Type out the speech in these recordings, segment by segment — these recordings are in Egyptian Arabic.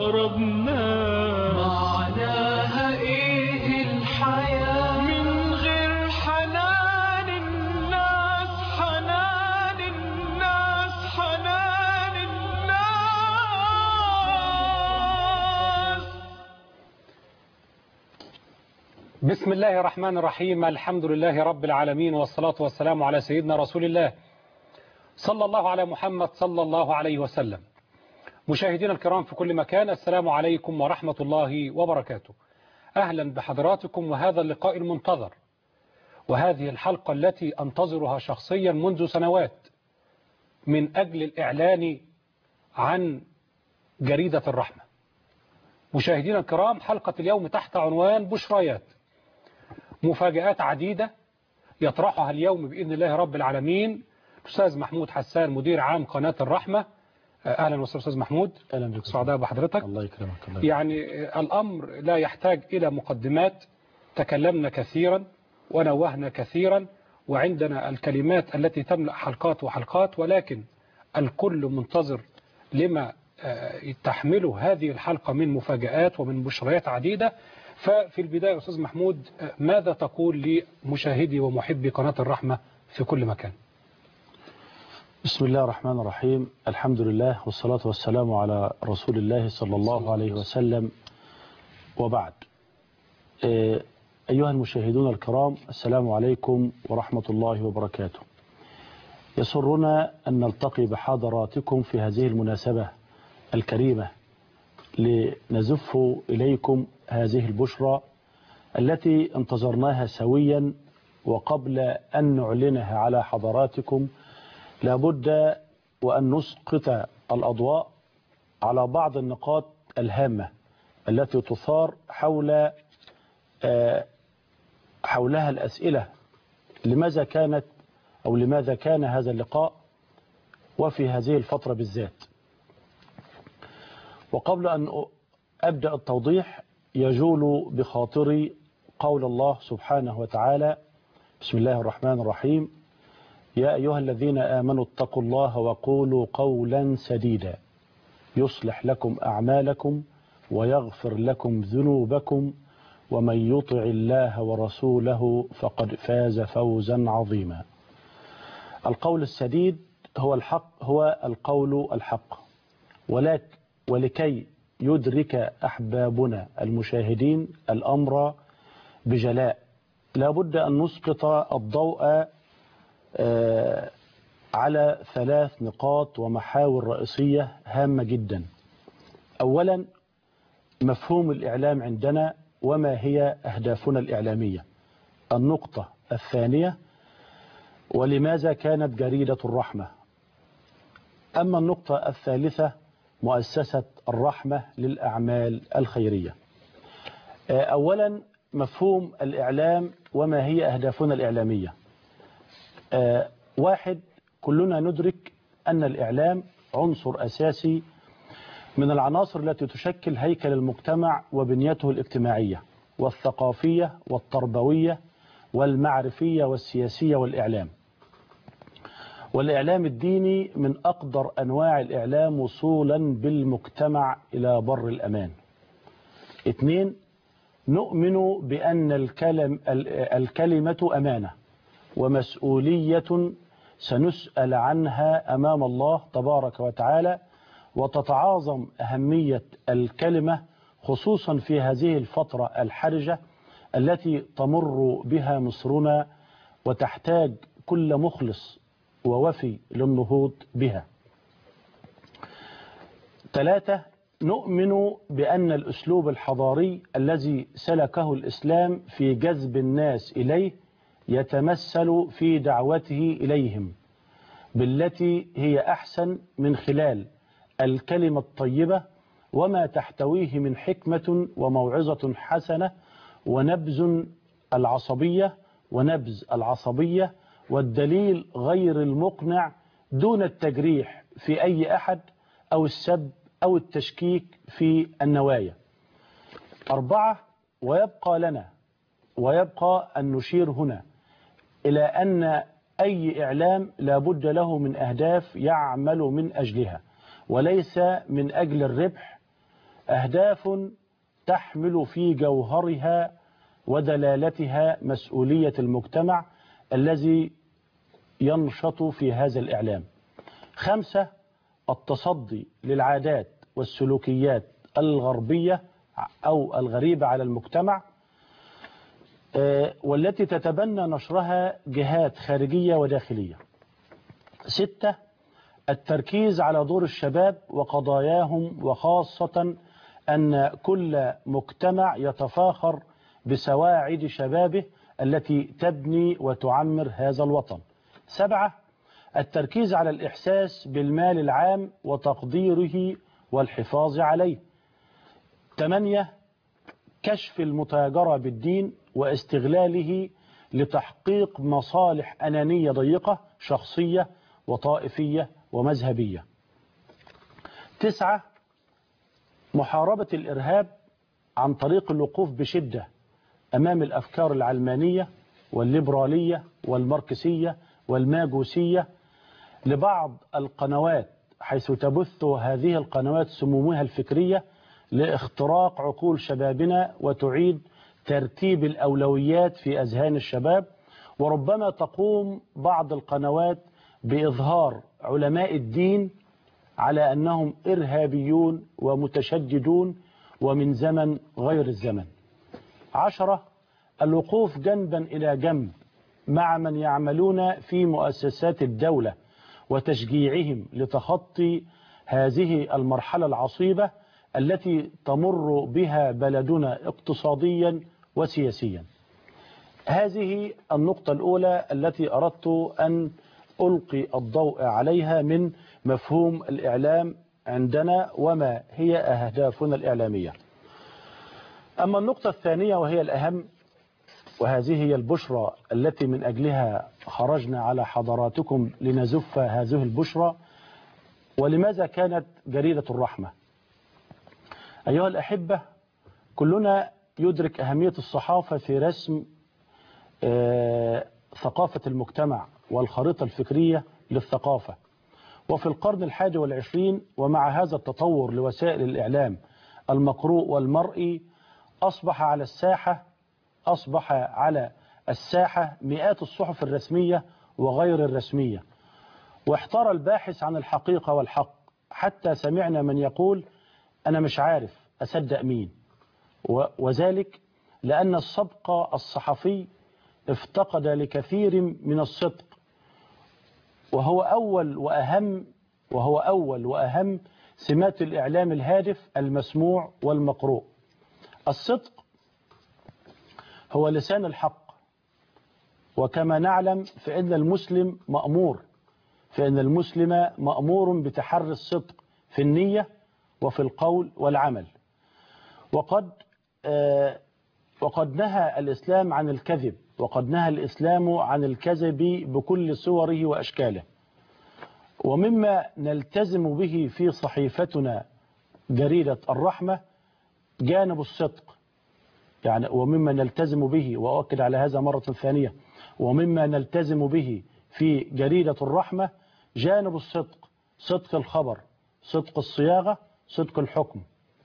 قربناه معناها ايه الحياة من غير حنان الناس حنان الناس حنان الناس بسم الله الرحمن الرحيم الحمد لله رب العالمين والصلاة والسلام على سيدنا رسول الله صلى الله على محمد صلى الله عليه وسلم مشاهدينا الكرام في كل مكان السلام عليكم ورحمة الله وبركاته أهلا بحضراتكم وهذا اللقاء المنتظر وهذه الحلقة التي أنتظرها شخصيا منذ سنوات من أجل الإعلان عن جريدة الرحمة مشاهدينا الكرام حلقة اليوم تحت عنوان بشريات مفاجآت عديدة يطرحها اليوم بإذن الله رب العالمين الأستاذ محمود حسان مدير عام قناة الرحمة أهلا وسهلا أستاذ محمود اهلا بك سعداء بحضرتك الله يكرمك الله يكرمك. يعني الأمر لا يحتاج إلى مقدمات تكلمنا كثيرا ونوهنا كثيرا وعندنا الكلمات التي تملأ حلقات وحلقات ولكن الكل منتظر لما آه، تحمله هذه الحلقة من مفاجآت ومن بشريات عديدة ففي البداية أستاذ محمود آه، ماذا تقول لمشاهدي ومحبي قناة الرحمة في كل مكان بسم الله الرحمن الرحيم الحمد لله والصلاة والسلام على رسول الله صلى الله عليه وسلم وبعد آه، أيها المشاهدون الكرام السلام عليكم ورحمة الله وبركاته يسرنا أن نلتقي بحضراتكم في هذه المناسبة الكريمة لنزف إليكم هذه البشرى التي انتظرناها سويا وقبل أن نعلنها على حضراتكم لابد وأن نسقط الأضواء على بعض النقاط الهامة التي تثار حول آه، حولها الأسئلة لماذا كانت أو لماذا كان هذا اللقاء وفي هذه الفترة بالذات وقبل أن أبدأ التوضيح يجول بخاطري قول الله سبحانه وتعالى بسم الله الرحمن الرحيم يا أيها الذين آمنوا اتقوا الله وقولوا قولا سديدا يصلح لكم أعمالكم ويغفر لكم ذنوبكم ومن يطع الله ورسوله فقد فاز فوزا عظيما القول السديد هو الحق هو القول الحق ولك ولكي يدرك أحبابنا المشاهدين الأمر بجلاء لا بد أن نسقط الضوء آه، على ثلاث نقاط ومحاور رئيسية هامة جدا أولا مفهوم الإعلام عندنا وما هي أهدافنا الإعلامية النقطة الثانية ولماذا كانت جريدة الرحمة أما النقطة الثالثة مؤسسة الرحمة للأعمال الخيرية آه، أولا مفهوم الإعلام وما هي أهدافنا الإعلامية آه، واحد كلنا ندرك أن الإعلام عنصر أساسي من العناصر التي تشكل هيكل المجتمع وبنيته الاجتماعية والثقافية والتربوية والمعرفية والسياسية والإعلام والإعلام الديني من أقدر أنواع الإعلام وصولا بالمجتمع إلى بر الأمان اثنين نؤمن بأن الكلم الكلمة أمانة ومسؤولية سنسأل عنها أمام الله تبارك وتعالى وتتعاظم أهمية الكلمة خصوصا في هذه الفترة الحرجة التي تمر بها مصرنا وتحتاج كل مخلص ووفي للنهوض بها ثلاثة نؤمن بأن الأسلوب الحضاري الذي سلكه الإسلام في جذب الناس إليه يتمثل في دعوته إليهم بالتي هي أحسن من خلال الكلمة الطيبة وما تحتويه من حكمة وموعظة حسنة ونبذ العصبية ونبذ العصبية والدليل غير المقنع دون التجريح في أي أحد أو السب أو التشكيك في النوايا أربعة ويبقى لنا ويبقى أن نشير هنا إلى أن أي إعلام لابد له من أهداف يعمل من أجلها وليس من أجل الربح أهداف تحمل في جوهرها ودلالتها مسؤولية المجتمع الذي ينشط في هذا الإعلام خمسة التصدي للعادات والسلوكيات الغربية أو الغريبة على المجتمع آه، والتي تتبنى نشرها جهات خارجية وداخلية ستة التركيز على دور الشباب وقضاياهم وخاصة أن كل مجتمع يتفاخر بسواعد شبابه التي تبني وتعمر هذا الوطن سبعة التركيز على الإحساس بالمال العام وتقديره والحفاظ عليه ثمانية كشف المتاجرة بالدين واستغلاله لتحقيق مصالح أنانية ضيقة شخصية وطائفية ومذهبية تسعة محاربة الإرهاب عن طريق الوقوف بشدة أمام الأفكار العلمانية والليبرالية والماركسية والماجوسية لبعض القنوات حيث تبث هذه القنوات سمومها الفكرية لاختراق عقول شبابنا وتعيد ترتيب الأولويات في أذهان الشباب وربما تقوم بعض القنوات بإظهار علماء الدين على أنهم إرهابيون ومتشددون ومن زمن غير الزمن عشرة الوقوف جنبا إلى جنب مع من يعملون في مؤسسات الدولة وتشجيعهم لتخطي هذه المرحلة العصيبة التي تمر بها بلدنا اقتصاديا وسياسيا هذه النقطة الأولى التي أردت أن ألقي الضوء عليها من مفهوم الإعلام عندنا وما هي أهدافنا الإعلامية أما النقطة الثانية وهي الأهم وهذه هي البشرى التي من أجلها خرجنا على حضراتكم لنزف هذه البشرى ولماذا كانت جريدة الرحمة أيها الأحبة كلنا يدرك أهمية الصحافة في رسم آه، ثقافة المجتمع والخريطة الفكرية للثقافة وفي القرن الحادي والعشرين ومع هذا التطور لوسائل الإعلام المقروء والمرئي أصبح على الساحة أصبح على الساحة مئات الصحف الرسمية وغير الرسمية واحتار الباحث عن الحقيقة والحق حتى سمعنا من يقول أنا مش عارف أصدق مين و- وذلك لأن السبق الصحفي افتقد لكثير من الصدق وهو أول وأهم وهو أول وأهم سمات الإعلام الهادف المسموع والمقروء الصدق هو لسان الحق وكما نعلم فإن المسلم مأمور فإن المسلم مأمور بتحري الصدق في النية وفي القول والعمل وقد آه، وقد نهى الإسلام عن الكذب وقد نهى الإسلام عن الكذب بكل صوره وأشكاله ومما نلتزم به في صحيفتنا جريدة الرحمة جانب الصدق يعني ومما نلتزم به وأؤكد على هذا مرة ثانية ومما نلتزم به في جريدة الرحمة جانب الصدق صدق الخبر صدق الصياغة صدق الحكم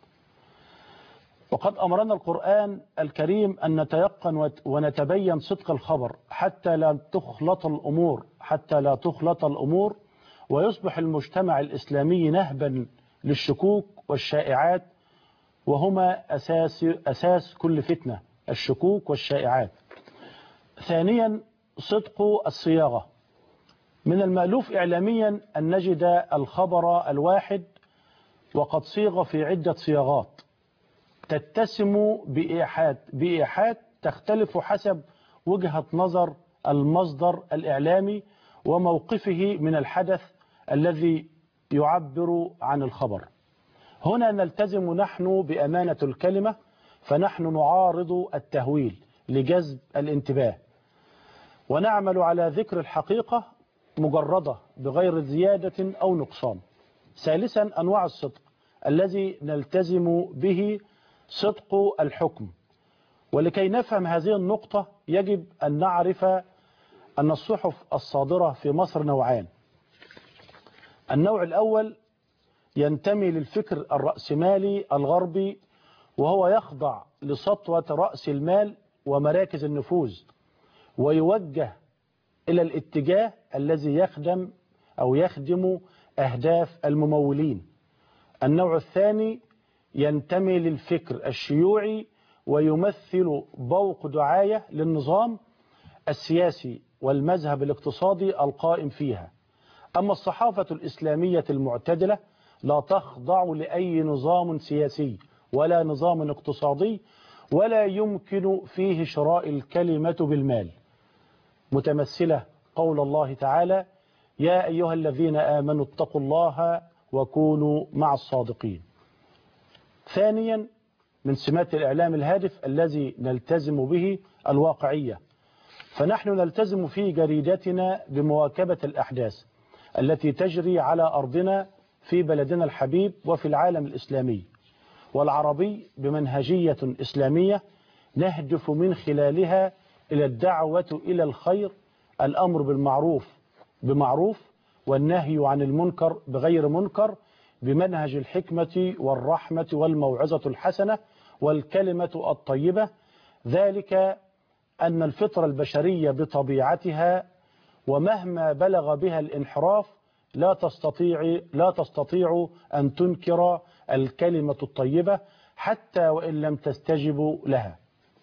وقد أمرنا القرآن الكريم أن نتيقن وت- ونتبين صدق الخبر حتى لا تخلط الأمور حتى لا تخلط الأمور ويصبح المجتمع الإسلامي نهبا للشكوك والشائعات وهما أساس, أساس كل فتنة الشكوك والشائعات ثانيا صدق الصياغة من المألوف إعلاميا أن نجد الخبر الواحد وقد صيغ في عدة صياغات تتسم بإيحاءات بإيحاءات تختلف حسب وجهة نظر المصدر الإعلامي وموقفه من الحدث الذي يعبر عن الخبر هنا نلتزم نحن بأمانة الكلمة فنحن نعارض التهويل لجذب الانتباه ونعمل على ذكر الحقيقة مجردة بغير زيادة أو نقصان ثالثا أنواع الصدق الذي نلتزم به صدق الحكم ولكي نفهم هذه النقطة يجب أن نعرف أن الصحف الصادرة في مصر نوعان النوع الأول ينتمي للفكر الرأسمالي الغربي وهو يخضع لسطوة رأس المال ومراكز النفوذ ويوجه إلى الاتجاه الذي يخدم أو يخدم أهداف الممولين النوع الثاني ينتمي للفكر الشيوعي ويمثل بوق دعاية للنظام السياسي والمذهب الاقتصادي القائم فيها أما الصحافة الإسلامية المعتدلة لا تخضع لأي نظام سياسي ولا نظام اقتصادي ولا يمكن فيه شراء الكلمة بالمال متمثلة قول الله تعالى يا أيها الذين آمنوا اتقوا الله وكونوا مع الصادقين ثانيا من سمات الإعلام الهادف الذي نلتزم به الواقعية فنحن نلتزم في جريدتنا بمواكبة الأحداث التي تجري على أرضنا في بلدنا الحبيب وفي العالم الإسلامي والعربي بمنهجية إسلامية نهدف من خلالها إلى الدعوة إلى الخير الأمر بالمعروف بمعروف والنهي عن المنكر بغير منكر بمنهج الحكمة والرحمة والموعظة الحسنة والكلمة الطيبة ذلك أن الفطرة البشرية بطبيعتها ومهما بلغ بها الانحراف لا تستطيع لا تستطيع أن تنكر الكلمة الطيبة حتى وإن لم تستجب لها.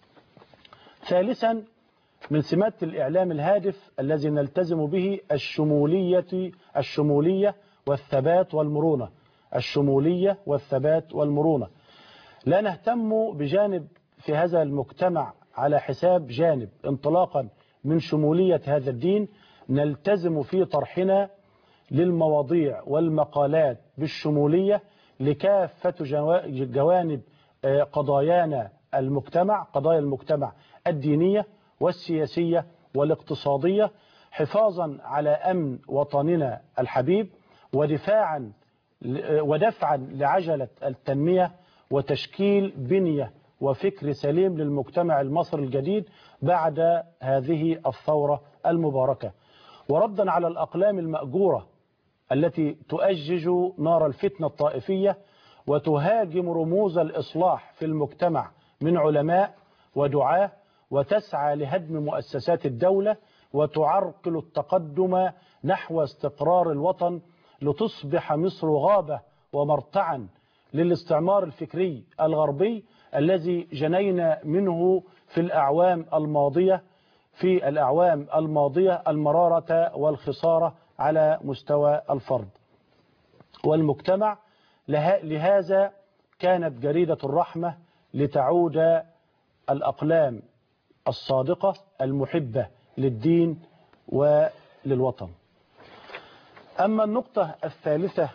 ثالثا من سمات الإعلام الهادف الذي نلتزم به الشمولية الشمولية والثبات والمرونة الشمولية والثبات والمرونة لا نهتم بجانب في هذا المجتمع على حساب جانب انطلاقا من شمولية هذا الدين نلتزم في طرحنا للمواضيع والمقالات بالشمولية لكافة جوانب قضايانا المجتمع قضايا المجتمع الدينية والسياسية والاقتصادية حفاظا على أمن وطننا الحبيب ودفاعا ودفعا لعجلة التنمية وتشكيل بنية وفكر سليم للمجتمع المصري الجديد بعد هذه الثورة المباركة وردا على الأقلام المأجورة التي تؤجج نار الفتنة الطائفية وتهاجم رموز الإصلاح في المجتمع من علماء ودعاة وتسعى لهدم مؤسسات الدولة وتعرقل التقدم نحو استقرار الوطن لتصبح مصر غابة ومرتعا للاستعمار الفكري الغربي الذي جنينا منه في الأعوام الماضية في الأعوام الماضية المرارة والخسارة على مستوى الفرد والمجتمع لهذا كانت جريدة الرحمة لتعود الأقلام الصادقة المحبة للدين وللوطن أما النقطة الثالثة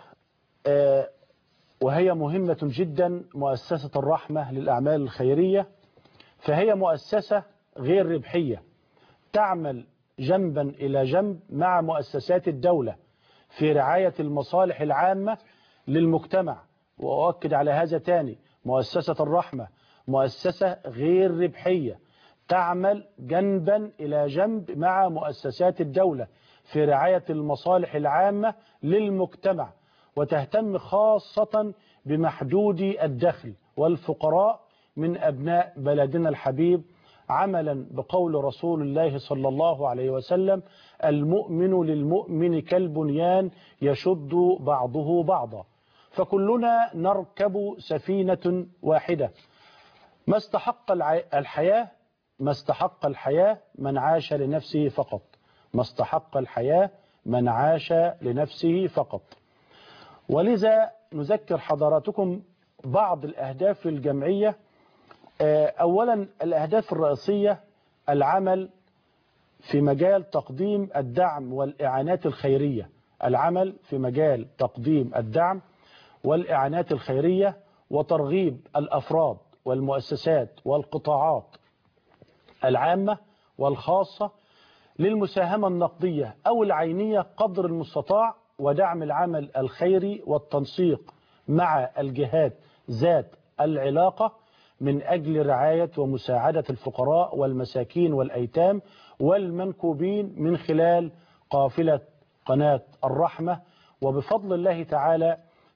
وهي مهمة جدا مؤسسة الرحمة للأعمال الخيرية فهي مؤسسة غير ربحية تعمل جنبا إلى جنب مع مؤسسات الدولة في رعاية المصالح العامة للمجتمع وأؤكد على هذا تاني مؤسسة الرحمة مؤسسة غير ربحية تعمل جنبا إلى جنب مع مؤسسات الدولة في رعاية المصالح العامة للمجتمع وتهتم خاصة بمحدودي الدخل والفقراء من أبناء بلدنا الحبيب عملا بقول رسول الله صلى الله عليه وسلم المؤمن للمؤمن كالبنيان يشد بعضه بعضا فكلنا نركب سفينة واحدة ما استحق الحياة ما استحق الحياة من عاش لنفسه فقط ما استحق الحياة من عاش لنفسه فقط ولذا نذكر حضراتكم بعض الأهداف الجمعية أولا الأهداف الرئيسية العمل في مجال تقديم الدعم والإعانات الخيرية العمل في مجال تقديم الدعم والإعانات الخيرية وترغيب الأفراد والمؤسسات والقطاعات العامة والخاصة للمساهمة النقدية أو العينية قدر المستطاع ودعم العمل الخيري والتنسيق مع الجهات ذات العلاقة من أجل رعاية ومساعدة الفقراء والمساكين والأيتام والمنكوبين من خلال قافلة قناة الرحمة وبفضل الله تعالى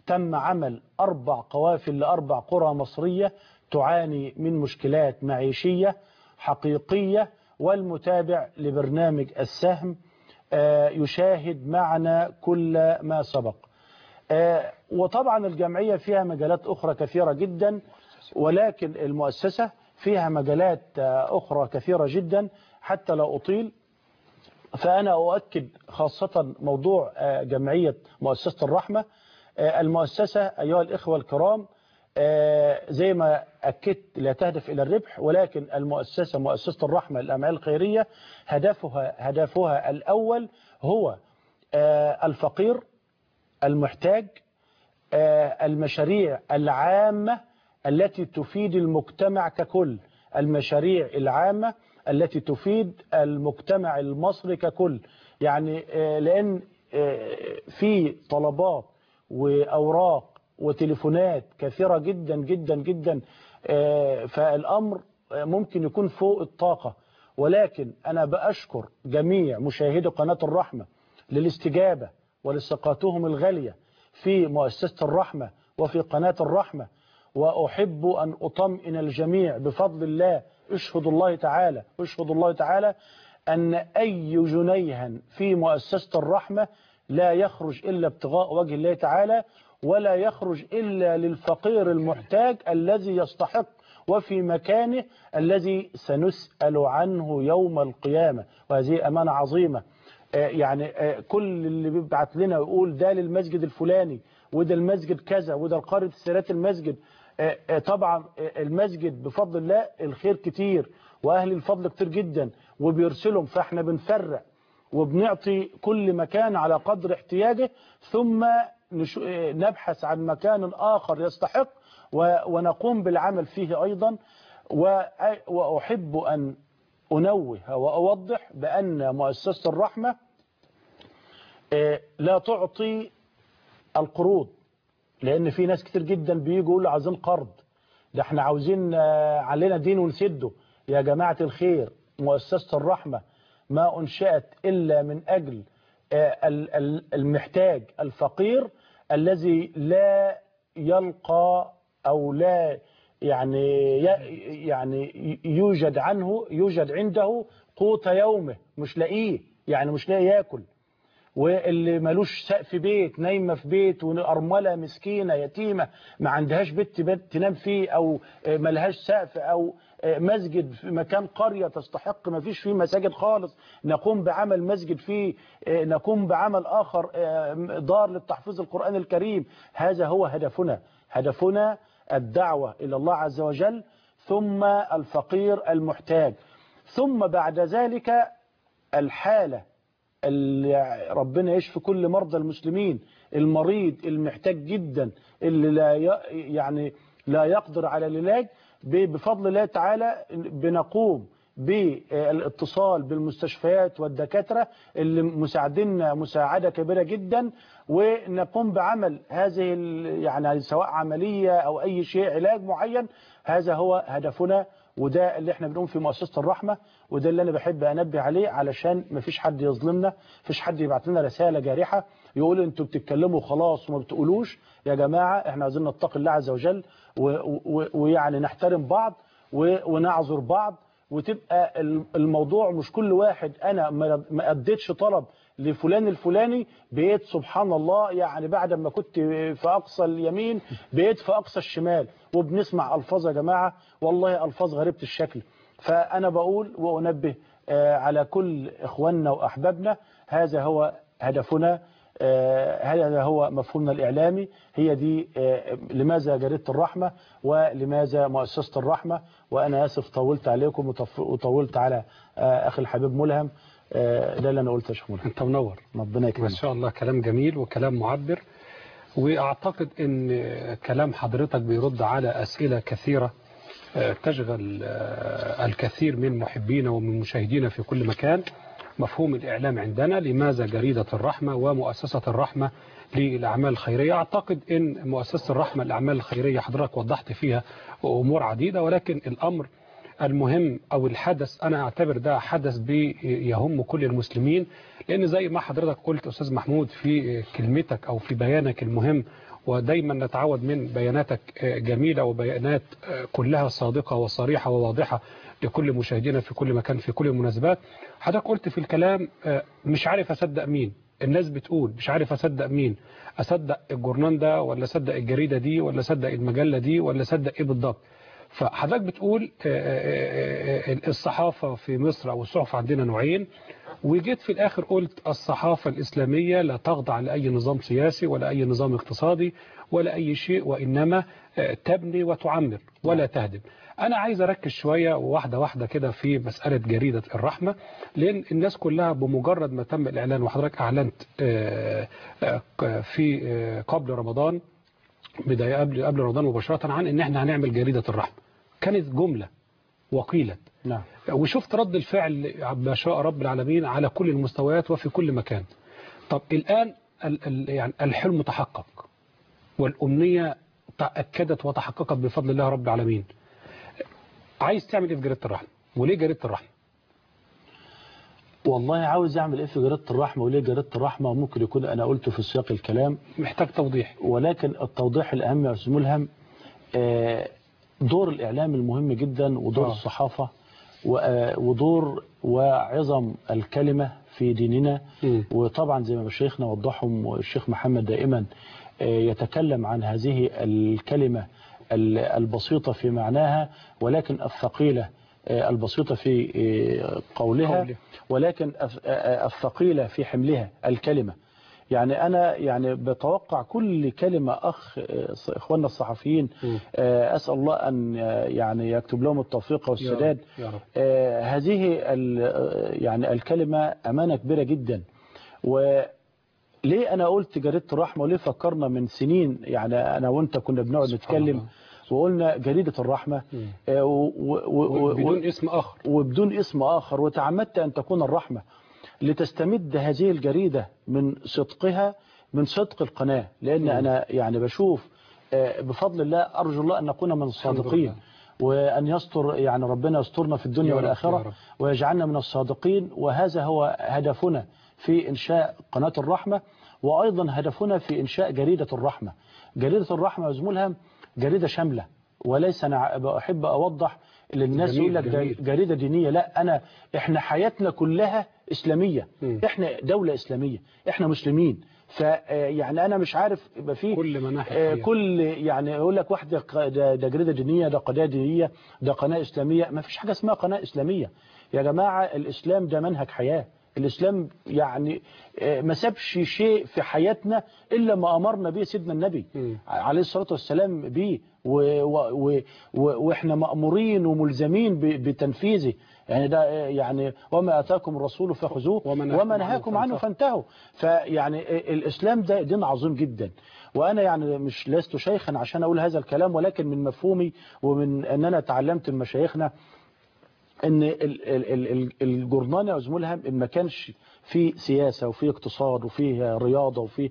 تم عمل أربع قوافل لأربع قرى مصرية تعاني من مشكلات معيشية حقيقية والمتابع لبرنامج السهم آه، يشاهد معنا كل ما سبق آه، وطبعا الجمعية فيها مجالات أخرى كثيرة جدا ولكن المؤسسة فيها مجالات آه، أخرى كثيرة جدا حتى لا أطيل فأنا أؤكد خاصة موضوع آه، جمعية مؤسسة الرحمة آه، المؤسسة أيها الإخوة الكرام آه، زي ما أكدت لا تهدف إلى الربح ولكن المؤسسة مؤسسة الرحمة للأعمال الخيرية هدفها هدفها الأول هو آه، الفقير المحتاج آه، المشاريع العامة التي تفيد المجتمع ككل المشاريع العامة التي تفيد المجتمع المصري ككل يعني آه، لأن آه، في طلبات وأوراق وتليفونات كثيرة جدا جدا جدا آه، فالأمر آه، ممكن يكون فوق الطاقة ولكن أنا بأشكر جميع مشاهدي قناة الرحمة للاستجابة ولثقتهم الغالية في مؤسسة الرحمة وفي قناة الرحمة وأحب أن أطمئن الجميع بفضل الله اشهد الله تعالى اشهد الله تعالى أن أي جنيها في مؤسسة الرحمة لا يخرج إلا ابتغاء وجه الله تعالى ولا يخرج إلا للفقير المحتاج الذي يستحق وفي مكانه الذي سنسأل عنه يوم القيامة وهذه أمانة عظيمة آه، يعني آه، كل اللي بيبعت لنا ويقول ده للمسجد الفلاني وده المسجد كذا وده القارة السيرات المسجد آه، آه، طبعا آه، المسجد بفضل الله الخير كتير وأهل الفضل كتير جدا وبيرسلهم فاحنا بنفرق وبنعطي كل مكان على قدر احتياجه ثم نش- آه، نبحث عن مكان آخر يستحق و- ونقوم بالعمل فيه أيضا وأ- وأحب أن أنوه وأوضح بأن مؤسسة الرحمة آه، لا تعطي القروض لأن في ناس كتير جدا بيجوا يقولوا عايزين قرض ده احنا عاوزين آه، علينا دين ونسده يا جماعة الخير مؤسسة الرحمة ما أنشأت إلا من أجل آه، ال- ال- المحتاج الفقير الذي لا يلقى أو لا يعني ي- يعني يوجد عنه يوجد عنده قوت يومه مش لاقيه يعني مش لاقي ياكل واللي ملوش سقف بيت نايمه في بيت وارمله مسكينه يتيمه ما عندهاش بيت بيت تنام فيه او آه، ملهاش سقف او آه، مسجد في مكان قريه تستحق ما فيش فيه مساجد خالص نقوم بعمل مسجد فيه آه، نقوم بعمل اخر آه، دار للتحفيظ القران الكريم هذا هو هدفنا هدفنا الدعوه الى الله عز وجل ثم الفقير المحتاج ثم بعد ذلك الحاله اللي ربنا يشفي كل مرضى المسلمين المريض المحتاج جدا اللي لا ي- يعني لا يقدر على العلاج ب- بفضل الله تعالى بنقوم بالاتصال بالمستشفيات والدكاترة اللي مساعديننا مساعدة كبيرة جدا ونقوم بعمل هذه ال- يعني سواء عملية أو أي شيء علاج معين هذا هو هدفنا وده اللي احنا بنقوم في مؤسسة الرحمة وده اللي انا بحب انبه عليه علشان مفيش حد يظلمنا مفيش حد يبعت لنا رسالة جارحة يقول انتوا بتتكلموا خلاص وما بتقولوش يا جماعة احنا عايزين نتقي الله عز وجل و- و- ويعني نحترم بعض و- ونعذر بعض وتبقى ال- الموضوع مش كل واحد انا ما ما اديتش طلب لفلان الفلاني بقيت سبحان الله يعني بعد ما كنت في اقصى اليمين بقيت في اقصى الشمال وبنسمع الفاظ يا جماعه والله الفاظ غريبه الشكل فانا بقول وانبه آه، على كل اخواننا واحبابنا هذا هو هدفنا آه، هذا هو مفهومنا الإعلامي هي دي آه، لماذا جريدة الرحمة ولماذا مؤسسة الرحمة وأنا آسف طولت عليكم وطف- وطولت على آه، أخي الحبيب ملهم آه، ده اللي أنا قلته يا شيخ ملهم انت منور ربنا ما يكرمك شاء الله كلام جميل وكلام معبر واعتقد ان كلام حضرتك بيرد على اسئله كثيره آه، تشغل آه، الكثير من محبينا ومن مشاهدينا في كل مكان مفهوم الإعلام عندنا لماذا جريدة الرحمة ومؤسسة الرحمة للأعمال الخيرية أعتقد أن مؤسسة الرحمة للأعمال الخيرية حضرتك وضحت فيها أمور عديدة ولكن الأمر المهم أو الحدث أنا أعتبر ده حدث بيهم كل المسلمين لأن زي ما حضرتك قلت أستاذ محمود في كلمتك أو في بيانك المهم ودايما نتعود من بياناتك آه، جميلة وبيانات آه، كلها صادقة وصريحة وواضحة لكل مشاهدينا في كل مكان في كل المناسبات حضرتك قلت في الكلام آه، مش عارف أصدق مين الناس بتقول مش عارف أصدق مين أصدق الجورنان ده ولا أصدق الجريدة دي ولا أصدق المجلة دي ولا أصدق إيه بالضبط فحضرتك بتقول آه، آه، آه، الصحافة في مصر أو الصحف عندنا نوعين وجيت في الآخر قلت الصحافة الإسلامية لا تخضع لأي نظام سياسي ولا أي نظام اقتصادي ولا أي شيء وإنما آه، تبني وتعمر ولا تهدم أنا عايز أركز شوية واحدة واحدة كده في مسألة جريدة الرحمة لأن الناس كلها بمجرد ما تم الإعلان وحضرتك أعلنت آه، آه، في آه، قبل رمضان بداية قبل قبل رمضان مباشرة عن إن إحنا هنعمل جريدة الرحمة كانت جملة وقيلت نعم وشفت رد الفعل ما شاء رب العالمين على كل المستويات وفي كل مكان طب الآن ال ال يعني الحلم تحقق والأمنية تأكدت وتحققت بفضل الله رب العالمين عايز تعمل ايه في جريدة الرحمة وليه جريدة الرحمة والله عاوز اعمل ايه في جريده الرحمه وليه جريده الرحمه ممكن يكون انا قلته في سياق الكلام محتاج توضيح ولكن التوضيح الاهم يا استاذ ملهم آه، دور الاعلام المهم جدا ودور آه. الصحافه و- آه، ودور وعظم الكلمه في ديننا مم. وطبعا زي ما مشايخنا وضحهم والشيخ محمد دائما آه، يتكلم عن هذه الكلمه ال- البسيطه في معناها ولكن الثقيله آه، البسيطه في آه، قولها قوله. ولكن الث- آه، الثقيله في حملها الكلمه يعني أنا يعني بتوقع كل كلمة أخ آه، إخواننا الصحفيين مم. آه، أسأل الله أن آه، يعني يكتب لهم التوفيق يا والسداد رب يا رب آه، هذه ال- آه، يعني الكلمة أمانة كبيرة جدا وليه أنا قلت جريدة الرحمة وليه فكرنا من سنين يعني أنا وأنت كنا بنقعد سبحان نتكلم الله. وقلنا جريدة الرحمة مم. آه، و- و- و- بدون اسم آخر وبدون اسم آخر وتعمدت أن تكون الرحمة لتستمد هذه الجريدة من صدقها من صدق القناة لأن مم. أنا يعني بشوف آه، بفضل الله أرجو الله أن نكون من الصادقين لله. وأن يستر يعني ربنا يسترنا في الدنيا يا رب، يا والآخرة رب. ويجعلنا من الصادقين وهذا هو هدفنا في إنشاء قناة الرحمة وأيضا هدفنا في إنشاء جريدة الرحمة جريدة الرحمة يا زميلها جريدة شاملة وليس أنا أحب أوضح للناس جميل، يقول لك ده جميل. جريدة دينية لا أنا إحنا حياتنا كلها إسلامية مم. إحنا دولة إسلامية إحنا مسلمين فيعني أنا مش عارف يبقى فيه كل مناحي آه، الحياة. كل يعني يقول لك واحدة ق- ده, ده جريدة دينية ده قناة دينية ده قناة إسلامية ما فيش حاجة اسمها قناة إسلامية يا جماعة الإسلام ده منهج حياة الإسلام يعني آه، ما سابش شيء في حياتنا إلا ما أمرنا به سيدنا النبي مم. عليه الصلاة والسلام به و و و و وإحنا مأمورين وملزمين ب- بتنفيذه يعني ده آه، يعني وما أتاكم الرسول فخذوه وما نهاكم وما عنه نهاكم عنه فانتهوا. فانتهوا فيعني الإسلام ده دين عظيم جدا وأنا يعني مش لست شيخا عشان أقول هذا الكلام ولكن من مفهومي ومن أن أنا تعلمت من مشايخنا ان ال- ال- ال- ال- الجورنال يا زميلها ما كانش فيه سياسة وفيه اقتصاد وفيه رياضة وفيه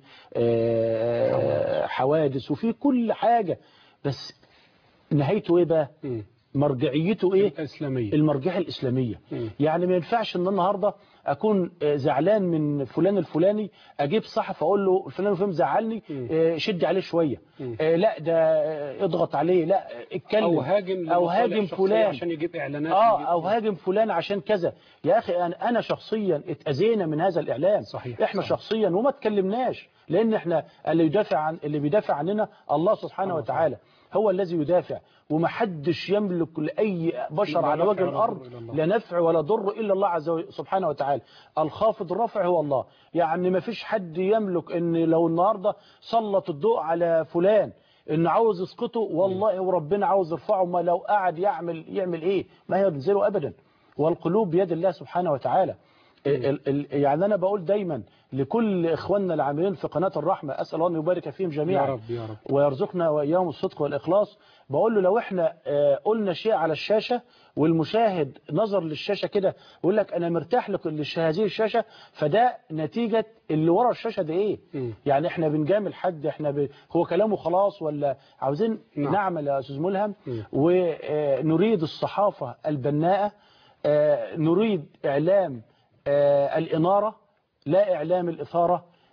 آه، حوادث وفيه كل حاجة بس نهايته ايه بقى مم. مرجعيته ايه الإسلامية المرجعية الإسلامية مم. يعني ما ينفعش ان النهاردة اكون آه، زعلان من فلان الفلاني اجيب صحفي اقول له فلان الفلاني زعلني مم. آه، شد عليه شوية مم. آه، لا ده آه، اضغط عليه لا آه، اتكلم أو هاجم او لمصالح هاجم شخصية فلان عشان يجيب إعلانات اه يجيب- او هاجم فلان عشان كذا يا اخي انا انا شخصيا اتاذينا من هذا الاعلام صحيح، احنا صحيح. شخصيا وما اتكلمناش لان احنا اللي يدافع عن اللي بيدافع عننا الله سبحانه الله وتعالى هو الذي يدافع ومحدش يملك لاي بشر لا على نفع وجه ولا الارض ضر إلا الله. لا نفع ولا ضر الا الله عز وجل سبحانه وتعالى الخافض الرافع هو الله يعني ما فيش حد يملك ان لو النهارده سلط الضوء على فلان ان عاوز يسقطه والله وربنا عاوز يرفعه ما لو قعد يعمل يعمل ايه ما ينزله ابدا والقلوب بيد الله سبحانه وتعالى ال- ال- يعني انا بقول دايما لكل اخواننا العاملين في قناه الرحمه اسال الله ان يبارك فيهم يا جميعا رب يا رب ويرزقنا واياهم الصدق والاخلاص بقول له لو احنا آه، قلنا شيء على الشاشه والمشاهد نظر للشاشه كده ويقول لك انا مرتاح لك لش- هذه الشاشه فده نتيجه اللي ورا الشاشه ده ايه مم. يعني احنا بنجامل حد احنا ب... هو كلامه خلاص ولا عاوزين نعم. نعمل يا استاذ ملهم مم. ونريد الصحافه البناءه آه، نريد اعلام آه، الاناره لا اعلام الاثاره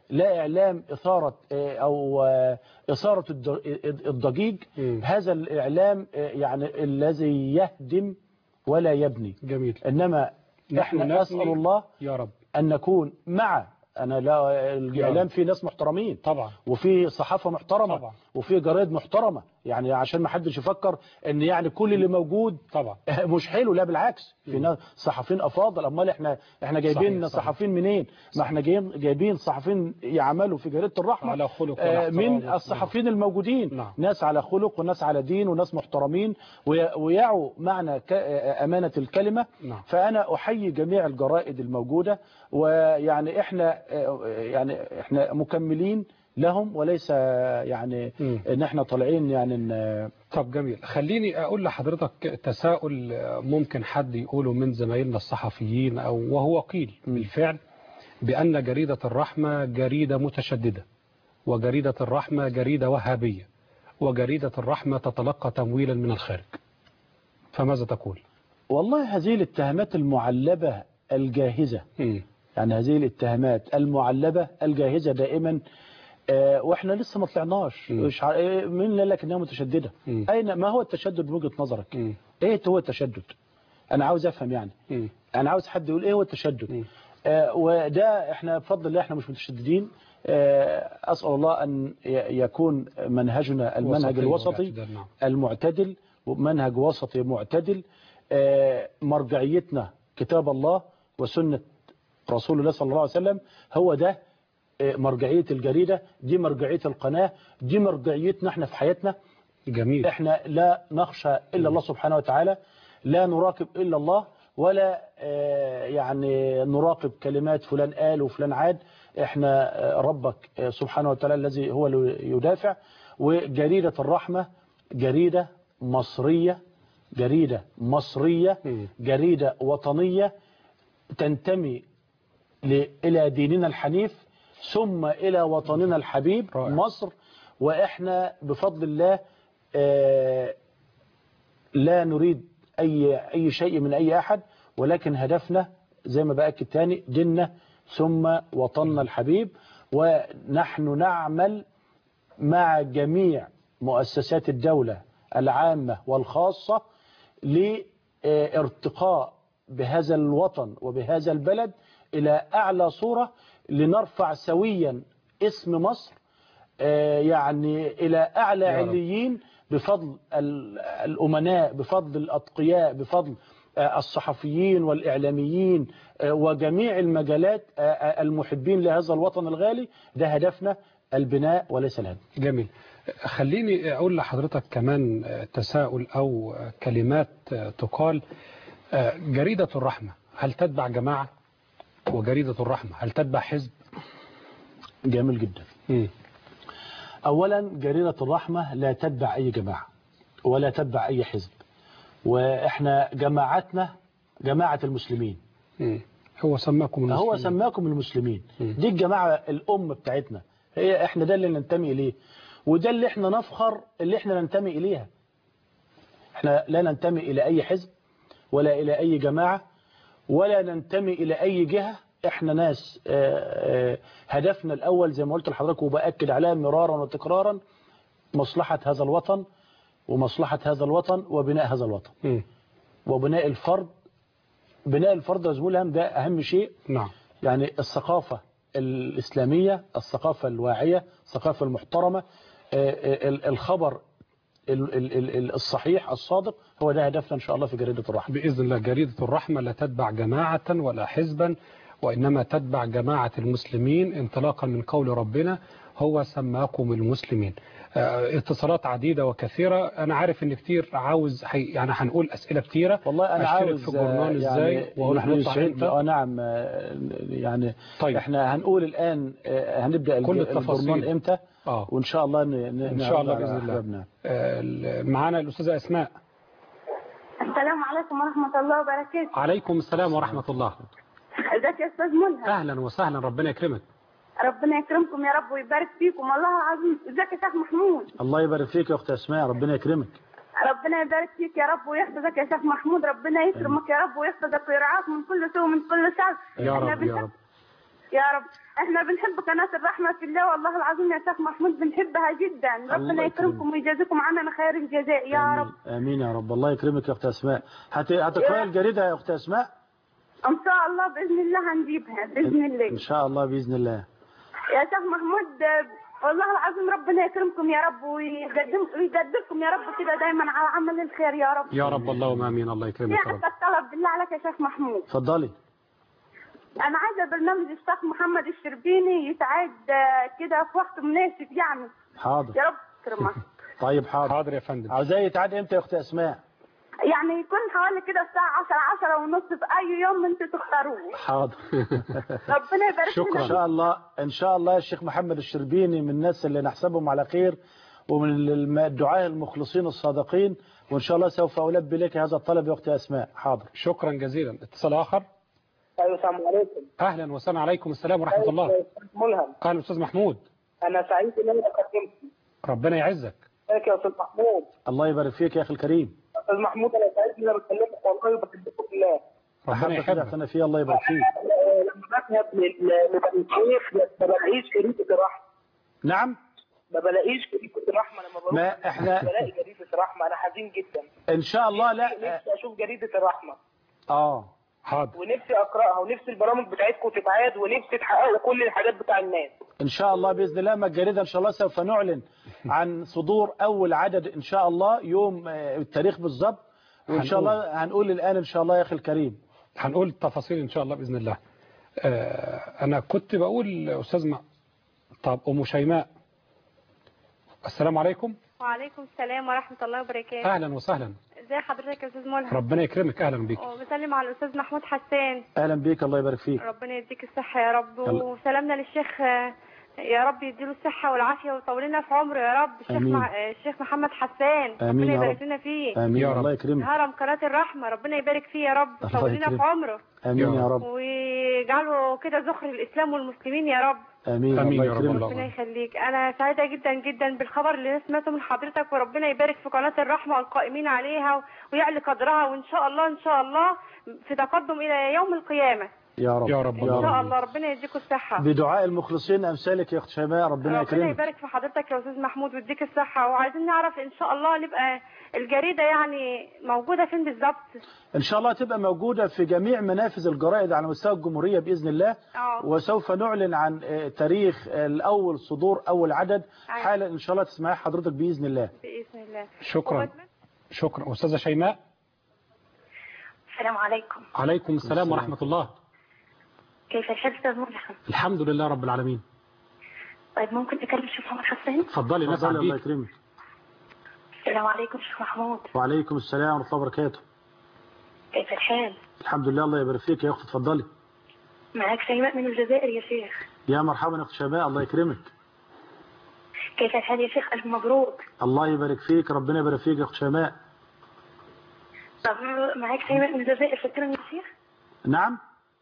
لا إعلام إثارة آه، أو آه، إثارة الد- الضجيج مم. هذا الإعلام آه، يعني الذي يهدم ولا يبني جميل إنما نحن إحنا نبني- نسأل الله يا رب أن نكون مع أنا لا الإعلام فيه ناس محترمين طبعا وفي صحافة محترمة طبعا. وفي جرايد محترمة يعني عشان ما حدش يفكر ان يعني كل اللي موجود طبعا مش حلو لا بالعكس في ناس صحفيين افاضل امال احنا احنا جايبين صحيح، صحيح. صحفيين منين ما احنا جايين جايبين صحفيين يعملوا في جريده الرحمه على خلق آه، واحترام من واحترام. الصحفيين الموجودين نعم. ناس على خلق وناس على دين وناس محترمين وي- ويعوا معنى ك- آه، امانه الكلمه نعم. فانا احيي جميع الجرائد الموجوده ويعني احنا آه، يعني احنا مكملين لهم وليس يعني مم. ان احنا طالعين يعني ان طب جميل خليني أقول لحضرتك تساؤل ممكن حد يقوله من زمايلنا الصحفيين أو وهو قيل بالفعل بأن جريدة الرحمة جريدة متشددة وجريدة الرحمة جريدة وهابية وجريدة الرحمة تتلقى تمويلا من الخارج فماذا تقول؟ والله هذه الاتهامات المعلبة الجاهزة مم. يعني هذه الاتهامات المعلبة الجاهزة دائما آه، واحنا لسه ما طلعناش مم. مش ع- إيه، مين اللي قال لك انها متشددة مم. اين ما هو التشدد من وجهة نظرك مم. ايه هو التشدد انا عاوز افهم يعني مم. انا عاوز حد يقول ايه هو التشدد مم. آه، وده احنا بفضل الله احنا مش متشددين آه، اسال الله ان ي- يكون منهجنا المنهج وسطي الوسطي والاعتدال، نعم. المعتدل منهج وسطي معتدل آه، مرجعيتنا كتاب الله وسنة رسول الله صلى الله عليه وسلم هو ده آه، مرجعية الجريدة دي مرجعية القناة دي مرجعيتنا احنا في حياتنا جميل احنا لا نخشى إلا الله سبحانه وتعالى لا نراقب إلا الله ولا آه، يعني نراقب كلمات فلان قال وفلان عاد احنا آه، ربك آه، سبحانه وتعالى الذي هو اللي يدافع وجريدة الرحمة جريدة مصرية جريدة مصرية مم. جريدة وطنية تنتمي ل- إلى ديننا الحنيف ثم إلى وطننا الحبيب رائع. مصر وإحنا بفضل الله آه، لا نريد أي أي شيء من أي أحد ولكن هدفنا زي ما بأكد تاني ديننا ثم وطننا الحبيب ونحن نعمل مع جميع مؤسسات الدولة العامة والخاصة لارتقاء بهذا الوطن وبهذا البلد إلى أعلى صورة لنرفع سويا اسم مصر آه، يعني إلى أعلى يا رب. عليين بفضل ال- الأمناء بفضل الأتقياء بفضل آه، الصحفيين والإعلاميين آه، وجميع المجالات آه، آه، المحبين لهذا الوطن الغالي ده هدفنا البناء وليس الهدم جميل خليني أقول لحضرتك كمان تساؤل أو كلمات تقال جريدة الرحمة هل تتبع جماعة وجريدة الرحمة هل تتبع حزب جميل جدا مم. أولا جريدة الرحمة لا تتبع أي جماعة ولا تتبع أي حزب وإحنا جماعتنا جماعة المسلمين مم. هو سماكم هو المسلمين. سماكم المسلمين مم. دي الجماعة الأم بتاعتنا هي إحنا ده اللي ننتمي إليه وده اللي إحنا نفخر اللي إحنا ننتمي إليها إحنا لا ننتمي إلى أي حزب ولا إلى أي جماعة ولا ننتمي إلى أي جهة إحنا ناس آه، آه، هدفنا الأول زي ما قلت لحضرتك وبأكد عليها مرارا وتكرارا مصلحة هذا الوطن ومصلحة هذا الوطن وبناء هذا الوطن مم. وبناء الفرد بناء الفرد يا زميل هم ده أهم شيء نعم يعني الثقافة الإسلامية الثقافة الواعية الثقافة المحترمة آه، آه، ال- الخبر ال- ال- ال- ال- الصحيح الصادق هو ده هدفنا إن شاء الله في جريدة الرحمة بإذن الله جريدة الرحمة لا تتبع جماعة ولا حزبا وإنما تتبع جماعة المسلمين انطلاقا من قول ربنا هو سماكم المسلمين آه، اتصالات عديدة وكثيرة أنا عارف إن كتير عاوز حي... يعني هنقول أسئلة كتيرة والله أنا أشترك عاوز في الجورنال آه، إزاي وهو يعني هنطلع يسعدني- إمتى آه نعم آه، يعني طيب. احنا هنقول الآن آه، هنبدأ كل الج- التفاصيل. الجورنال إمتى آه وإن شاء الله ن- ن- إن شاء الله نعرض على بإذن الله. أحبابنا. آه، معانا الأستاذة أسماء السلام عليكم ورحمة الله وبركاته عليكم السلام ورحمة الله ازيك يا استاذ ملهم أهلا وسهلا ربنا يكرمك ربنا يكرمكم يا رب ويبارك فيكم والله العظيم ازيك يا شيخ محمود الله يبارك فيك يا أخت أسماء ربنا يكرمك ربنا يبارك فيك يا رب ويحفظك يا شيخ محمود ربنا يكرمك يا رب ويحفظك ويرعاك من كل سوء ومن كل شر يا احنا رب يا بنحب- رب يا رب احنا بنحب قناة الرحمة في الله والله العظيم يا شيخ محمود بنحبها جدا الله ربنا يكرمكم يكرمك. ويجازيكم عننا خير الجزاء يا آمين. رب امين يا رب الله يكرمك يا اخت اسماء هت... هتقراي الجريده يا اخت اسماء ان شاء الله باذن الله هنجيبها باذن الله ان شاء الله باذن الله يا شيخ محمود آه، والله العظيم ربنا يكرمكم يا رب ويقدم ويقدركم يا رب كده دايما على عمل الخير يا رب يا رب اللهم امين الله في يكرمك يا رب عندك طلب بالله عليك يا شيخ محمود اتفضلي انا عايزه برنامج الشيخ محمد الشربيني يتعاد آه، كده في وقت مناسب يعني حاضر يا رب يكرمك طيب حاضر حاضر يا فندم عاوزاه يتعاد امتى يا اخت اسماء يعني يكون حوالي كده الساعه 10 10 ونص في اي يوم انتوا تختاروه حاضر ربنا يبارك شكراً. ان لنا شاء الله ان شاء الله الشيخ محمد الشربيني من الناس اللي نحسبهم على خير ومن الم- الدعاة المخلصين الصادقين وان شاء الله سوف البي لك هذا الطلب يا اخت اسماء حاضر شكرا جزيلا اتصال اخر ايوه السلام عليكم اهلا وسهلا عليكم السلام ورحمه الله ملهم اهلا استاذ محمود انا سعيد ان انا قدمت ربنا يعزك ازيك يا استاذ محمود الله يبارك فيك يا اخي الكريم استاذ محمود انا سعيد ان انا بكلمك والله وبحبكم بالله ربنا احبك يحبك انا فيه الله يبارك فيك آه، لما بذهب لل- لبني الشيخ ما بلاقيش جريده الرحمه نعم ما بلاقيش جريده الرحمه لما بروح ما إحنا- بلاقي جريده الرحمه انا حزين جدا ان شاء الله لا نفسي اشوف جريده الرحمه اه حاضر ونفسي اقراها ونفسي البرامج بتاعتكم تتعاد ونفسي تحققوا كل الحاجات بتاع الناس ان شاء الله باذن الله ما الجريده ان شاء الله سوف نعلن عن صدور اول عدد ان شاء الله يوم آه، التاريخ بالظبط وان شاء هنقول. الله هنقول الان ان شاء الله يا اخي الكريم هنقول التفاصيل ان شاء الله باذن الله آه، انا كنت بقول استاذ م... طب ام شيماء السلام عليكم وعليكم السلام ورحمة الله وبركاته اهلا وسهلا ازي حضرتك يا استاذ ملهم ربنا يكرمك اهلا بيك وبسلم على الاستاذ محمود حسان اهلا بيك الله يبارك فيك ربنا يديك الصحة يا رب يلا. وسلامنا للشيخ آه، يا رب يديله الصحة والعافية ويطول لنا في عمره يا رب الشيخ آمين. مع... آه، الشيخ محمد حسان آمين ربنا يا يبارك رب. لنا فيه امين يا رب. الله يكرمك هرم قناة الرحمة ربنا يبارك فيه يا رب الله يطول لنا يكرمك. في عمره امين يا يا رب. رب ويجعله كده ذخر الإسلام والمسلمين يا رب امين آمين الله يا رب يكرمك الله. ربنا يخليك انا سعيده جدا جدا بالخبر اللي أنا سمعته من حضرتك وربنا يبارك في قناه الرحمه والقائمين عليها ويعلي قدرها وان شاء الله ان شاء الله في تقدم الى يوم القيامه يا رب يا رب ان الله. شاء الله ربنا يديكم الصحه بدعاء المخلصين امثالك يا اخت شيماء ربنا ربنا يكرمك يبارك في حضرتك يا استاذ محمود ويديك الصحه وعايزين نعرف ان شاء الله نبقى الجريده يعني موجوده فين بالظبط ان شاء الله تبقى موجوده في جميع منافذ الجرائد على مستوى الجمهوريه باذن الله اه وسوف نعلن عن آه، تاريخ آه، الاول صدور اول عدد أيوة. حالا ان شاء الله تسمعي حضرتك باذن الله باذن الله شكرا شكرا استاذه شيماء السلام عليكم عليكم السلام ورحمه الله كيف الحال استاذ ملحم الحمد لله رب العالمين طيب ممكن اكلم شيخ محمد حسين اتفضلي تفضل نسعد الله بيك يكرمك السلام عليكم شيخ محمود وعليكم السلام ورحمه الله وبركاته كيف الحال الحمد لله الله يبارك فيك يا اخت اتفضلي معك شيماء من الجزائر يا شيخ يا مرحبا يا اخت شيماء الله يكرمك كيف الحال يا شيخ الف مبروك الله يبارك فيك ربنا يبارك فيك يا اخت شيماء طب معك شيماء من الجزائر فاكرني يا شيخ نعم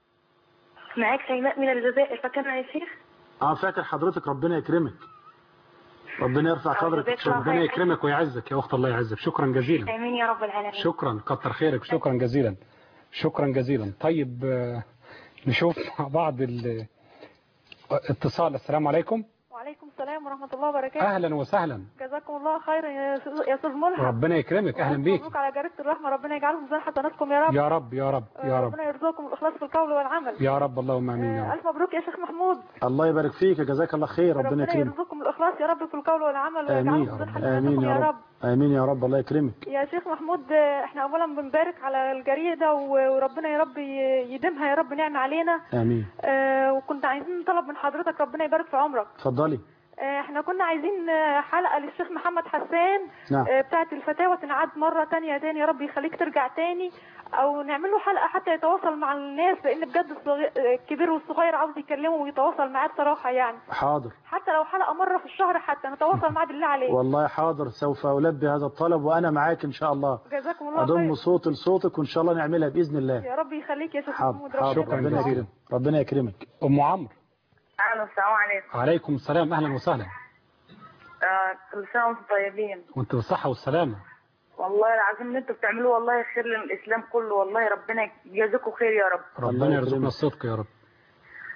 معك شيماء من الجزائر فاكرنا يا شيخ اه فاكر حضرتك ربنا يكرمك ربنا يرفع قدرك يا أخت شيماء. ربنا يكرمك ويعزك يا اخت الله يعزك شكرا جزيلا امين يا رب العالمين شكرا كتر خيرك شكرا جزيلا شكرا جزيلا طيب آه، نشوف مع بعض ال- اتصال السلام عليكم وعليكم السلام ورحمه الله وبركاته اهلا وسهلا جزاكم الله خيرا يا أستاذ- يا استاذ ملحم ربنا يكرمك اهلا بيك مبروك على جريده الرحمه ربنا يجعلهم زي حسناتكم يا رب يا رب يا رب يا رب ربنا يرزقكم الاخلاص في القول والعمل يا رب اللهم امين يا آه، رب الف مبروك يا شيخ محمود الله يبارك فيك جزاك الله خير ربنا ربنا يكرمك يرزقكم الاخلاص يا رب في القول والعمل امين ويجعلكم زي امين حسناتكم يا رب امين يا رب الله يكرمك يا شيخ محمود آه، احنا اولا بنبارك على الجريده و- وربنا يا رب ي- يديمها يا رب نعم علينا امين آه، وكنت عايزين نطلب من حضرتك ربنا يبارك في عمرك اتفضلي آه، احنا كنا عايزين آه، حلقه للشيخ محمد حسان نعم آه، بتاعه الفتاوى تنعاد مره تانية تاني يا رب يخليك ترجع تاني او نعمل له حلقه حتى يتواصل مع الناس لان بجد الصغير آه، الكبير والصغير عاوز يكلمه ويتواصل معاه بصراحه يعني حاضر حتى لو حلقه مره في الشهر حتى نتواصل معاه بالله عليك والله حاضر سوف ألبي هذا الطلب وأنا معاك إن شاء الله جزاكم الله أضم خير صوتي لصوتك وإن شاء الله نعملها بإذن الله يا رب يخليك يا شيخ حاضر محمود حاضر ربنا شكراً ربنا يبارك جزيلاً. يكرمك ربنا يكرمك ام عمرو الو السلام عليكم عليكم السلام اهلا وسهلا آه، كل سنه وانتم طيبين وانت بالصحه والسلامه والله العظيم اللي انتوا بتعملوه والله خير للاسلام كله والله ربنا يجازيكم خير يا رب ربنا الله يرزقنا يكرمك. الصدق يا رب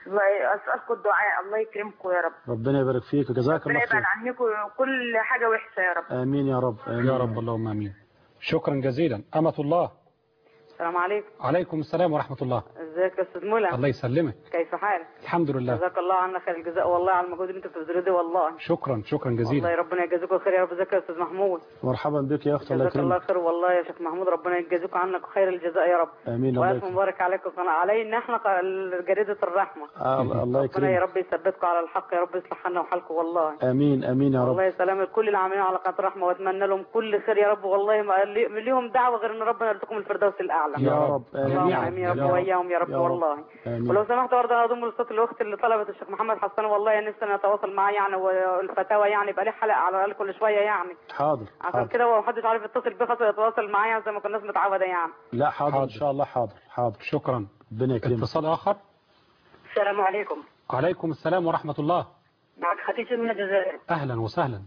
الله اسالكم الدعاء الله يكرمكم يا رب ربنا يبارك فيك وجزاك ربنا الله يبعد خير عنكم كل حاجه وحشه يا رب امين يا رب امين يا رب اللهم امين شكرا جزيلا أمة الله السلام عليكم عليكم السلام ورحمة الله ازيك يا استاذ منى الله يسلمك كيف حالك الحمد لله جزاك الله عنا خير الجزاء والله على المجهود اللي انت بتبذله ده والله شكرا شكرا والله جزيلا ربنا يجازيكم خير يا رب ازيك يا استاذ محمود مرحبا بك يا اخت الله جزاك الله يكرمك خير والله يا شيخ محمود ربنا يجازيكم عنك خير الجزاء يا رب امين الله والف يكرمك مبارك عليكم قناه علينا احنا ق- جريده الرحمه آه الله ربنا يا يكرمك رب يثبتكم على الحق يا رب يصلح حالنا وحالكم والله امين امين يا والله رب يا سلام كل العاملين على قناه الرحمه واتمنى لهم كل خير يا رب والله ما لي- ليهم دعوه غير ان ربنا يرزقهم الفردوس الاعلى يا رب اللهم امين امين يا رب يا رب. واياهم يا رب يا رب. والله آمين. ولو سمحت برضه انا اضم لصوت الاخت اللي طلبت الشيخ محمد حسان والله يا نفسي انا اتواصل معاه يعني والفتاوى يعني يبقى ليه حلقه على الاقل كل شويه يعني حاضر عشان حاضر كده هو محدش عارف يتصل بيه خاطر يتواصل معايا زي ما كنا الناس متعوده يعني لا حاضر ان حاضر. شاء الله حاضر حاضر شكرا ربنا يكرمك اتصال آخر السلام عليكم عليكم السلام ورحمة الله معك خديجة من الجزائر أهلا وسهلا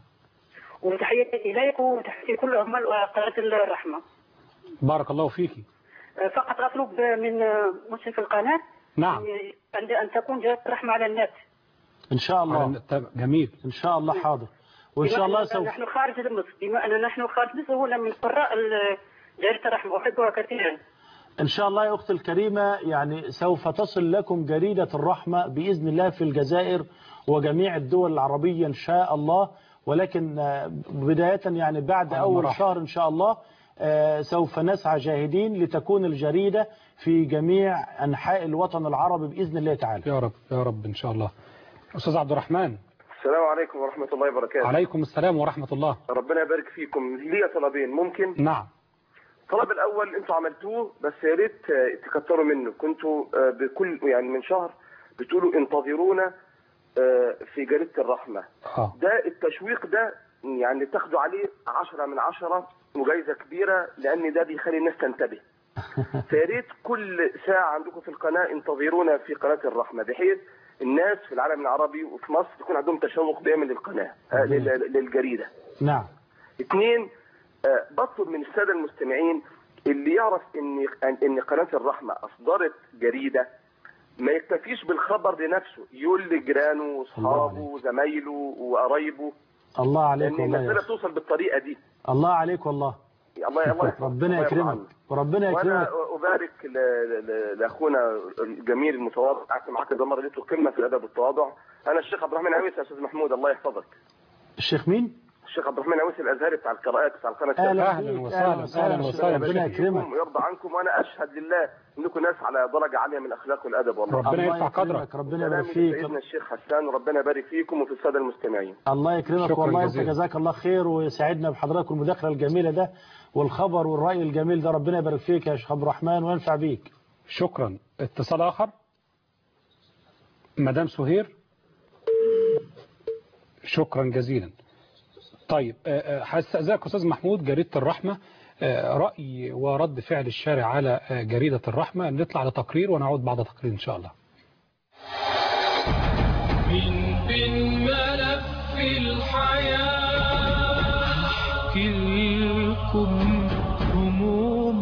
وتحياتي إليكم وتحياتي كل عمال قناة الرحمة بارك الله فيك فقط أطلب من مشرف القناة نعم أن أن تكون جهة الرحمة على النت ان شاء على الله النت- جميل ان شاء الله حاضر وان بما شاء الله أننا سوف نحن خارج مصر بما أننا نحن خارج مصر وأنا من قراء ال- جريدة الرحمة أحبها كثيرا ان شاء الله يا اختي الكريمه يعني سوف تصل لكم جريده الرحمه باذن الله في الجزائر وجميع الدول العربيه ان شاء الله ولكن آه، بدايه يعني بعد على اول مراحل. شهر ان شاء الله آه، سوف نسعى جاهدين لتكون الجريده في جميع انحاء الوطن العربي باذن الله تعالى يا رب يا رب إن شاء الله أستاذ عبد الرحمن السلام عليكم ورحمة الله وبركاته عليكم السلام ورحمة الله ربنا يبارك فيكم لي طلبين ممكن نعم الطلب الأول أنتوا عملتوه بس يا ريت آه، تكتروا منه كنتوا آه، بكل يعني من شهر بتقولوا انتظرونا آه، في جريدة الرحمة آه. ده التشويق ده يعني تاخدوا عليه عشرة من عشرة وجايزة كبيرة لأن ده بيخلي الناس تنتبه فيا ريت كل ساعة عندكم في القناة انتظرونا في قناة الرحمة بحيث الناس في العالم العربي وفي مصر يكون عندهم تشوق دائما للقناة آه، لل- للجريدة نعم اثنين آه، بطلب من الساده المستمعين اللي يعرف ان ان قناه الرحمه اصدرت جريده ما يكتفيش بالخبر لنفسه يقول لجيرانه واصحابه وزمايله وقرايبه الله عليك لان والله يا المساله أخي. توصل بالطريقه دي الله عليك والله الله الله يحفظك. ربنا الله يرضى يكرمك عنك. وربنا وانا يكرمك ابارك ل- ل- لاخونا الجميل المتواضع قعدت معاك ده مره لقيته قمه في الادب والتواضع انا الشيخ عبد الرحمن عويس يا استاذ محمود الله يحفظك الشيخ مين الشيخ عبد الرحمن عويس الازهري بتاع القراءات بتاع القناه اهلا أهلا بيك وسهلا، اهلا وسهلا أهلا وسهلا. ربنا يكرمك فيكم ويرضى عنكم وانا اشهد لله انكم ناس على درجه عاليه من الاخلاق والادب والله ربنا الله يرفع يكرمك، قدرك. ربنا يبارك سلام فيك سيدنا الشيخ حسان وربنا يبارك فيكم وفي الساده المستمعين الله يكرمك شكراً والله انت جزيلاً. جزاك الله خير ويسعدنا بحضرتك والمداخله الجميله ده والخبر والراي الجميل ده ربنا يبارك فيك يا شيخ عبد الرحمن وينفع بيك شكرا اتصال آخر مدام سهير شكرا جزيلا طيب آه، آه، هستأذنك أستاذ محمود جريدة الرحمة آه، رأي ورد فعل الشارع على آه، جريدة الرحمة نطلع لتقرير ونعود بعد تقرير إن شاء الله من بين ملف الحياة احكي لكم هموم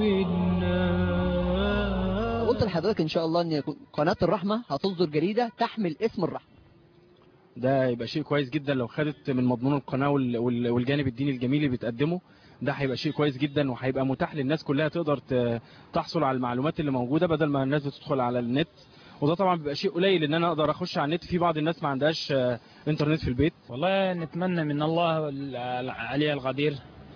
الناس قلت لحضرتك ان شاء الله ان قناة الرحمة هتصدر جريدة تحمل اسم الرحمة ده يبقى شيء كويس جدا لو خدت من مضمون القناة وال- وال- والجانب الديني الجميل اللي بتقدمه ده هيبقى شيء كويس جدا وهيبقى متاح للناس كلها تقدر ت- تحصل على المعلومات اللي موجودة بدل ما الناس تدخل على النت وده طبعا بيبقى شيء قليل ان انا اقدر اخش على النت في بعض الناس ما عندهاش آه، انترنت في البيت والله نتمنى من الله العلي القدير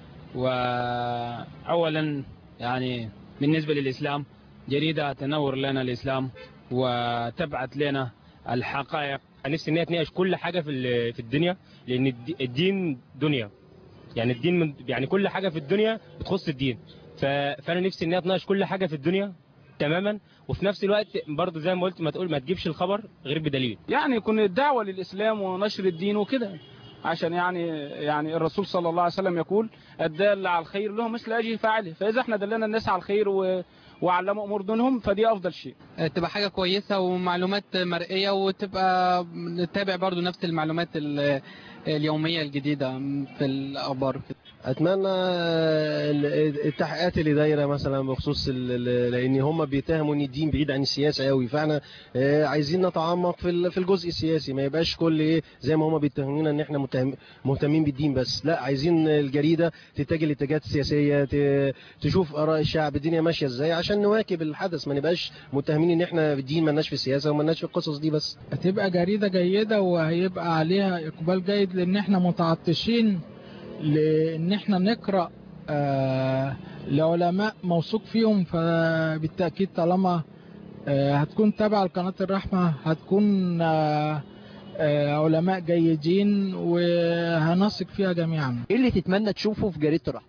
وأولا يعني بالنسبة للإسلام جريدة تنور لنا الإسلام وتبعث لنا الحقائق نفسي ان هي تناقش كل حاجه في ال- في الدنيا لان الد- الدين دنيا يعني الدين من يعني كل حاجه في الدنيا بتخص الدين ف- فانا نفسي ان هي تناقش كل حاجه في الدنيا تماما وفي نفس الوقت برضه زي ما قلت ما تقول ما تجيبش الخبر غير بدليل يعني يكون الدعوة للإسلام ونشر الدين وكده عشان يعني يعني الرسول صلى الله عليه وسلم يقول الدال على الخير له مثل أجر فاعله فإذا احنا دلنا الناس على الخير و وعلموا امور دونهم فدي افضل شيء تبقى حاجة كويسة ومعلومات مرئية وتبقى نتابع برضو نفس المعلومات ال- اليومية الجديدة في الأخبار كده. اتمنى ال- التحقيقات اللي دايره مثلا بخصوص ال- ال- لان هم بيتهموا ان الدين بعيد عن السياسه قوي فاحنا آه، عايزين نتعمق في ال- في الجزء السياسي ما يبقاش كل ايه زي ما هم بيتهمونا ان احنا متهم- مهتمين بالدين بس لا عايزين الجريده تتجه لاتجاهات سياسيه ت- تشوف اراء الشعب الدنيا ماشيه ازاي عشان نواكب الحدث ما نبقاش متهمين ان احنا في الدين مالناش في السياسه ومالناش في القصص دي بس هتبقى جريدة جيدة وهيبقى عليها إقبال جيد لأن احنا متعطشين لأن احنا نقرأ آه لعلماء موثوق فيهم فبالتأكيد طالما آه هتكون تابعة لقناة الرحمة هتكون آه آه علماء جيدين وهنثق فيها جميعا ايه اللي تتمنى تشوفه في جريدة الرحمة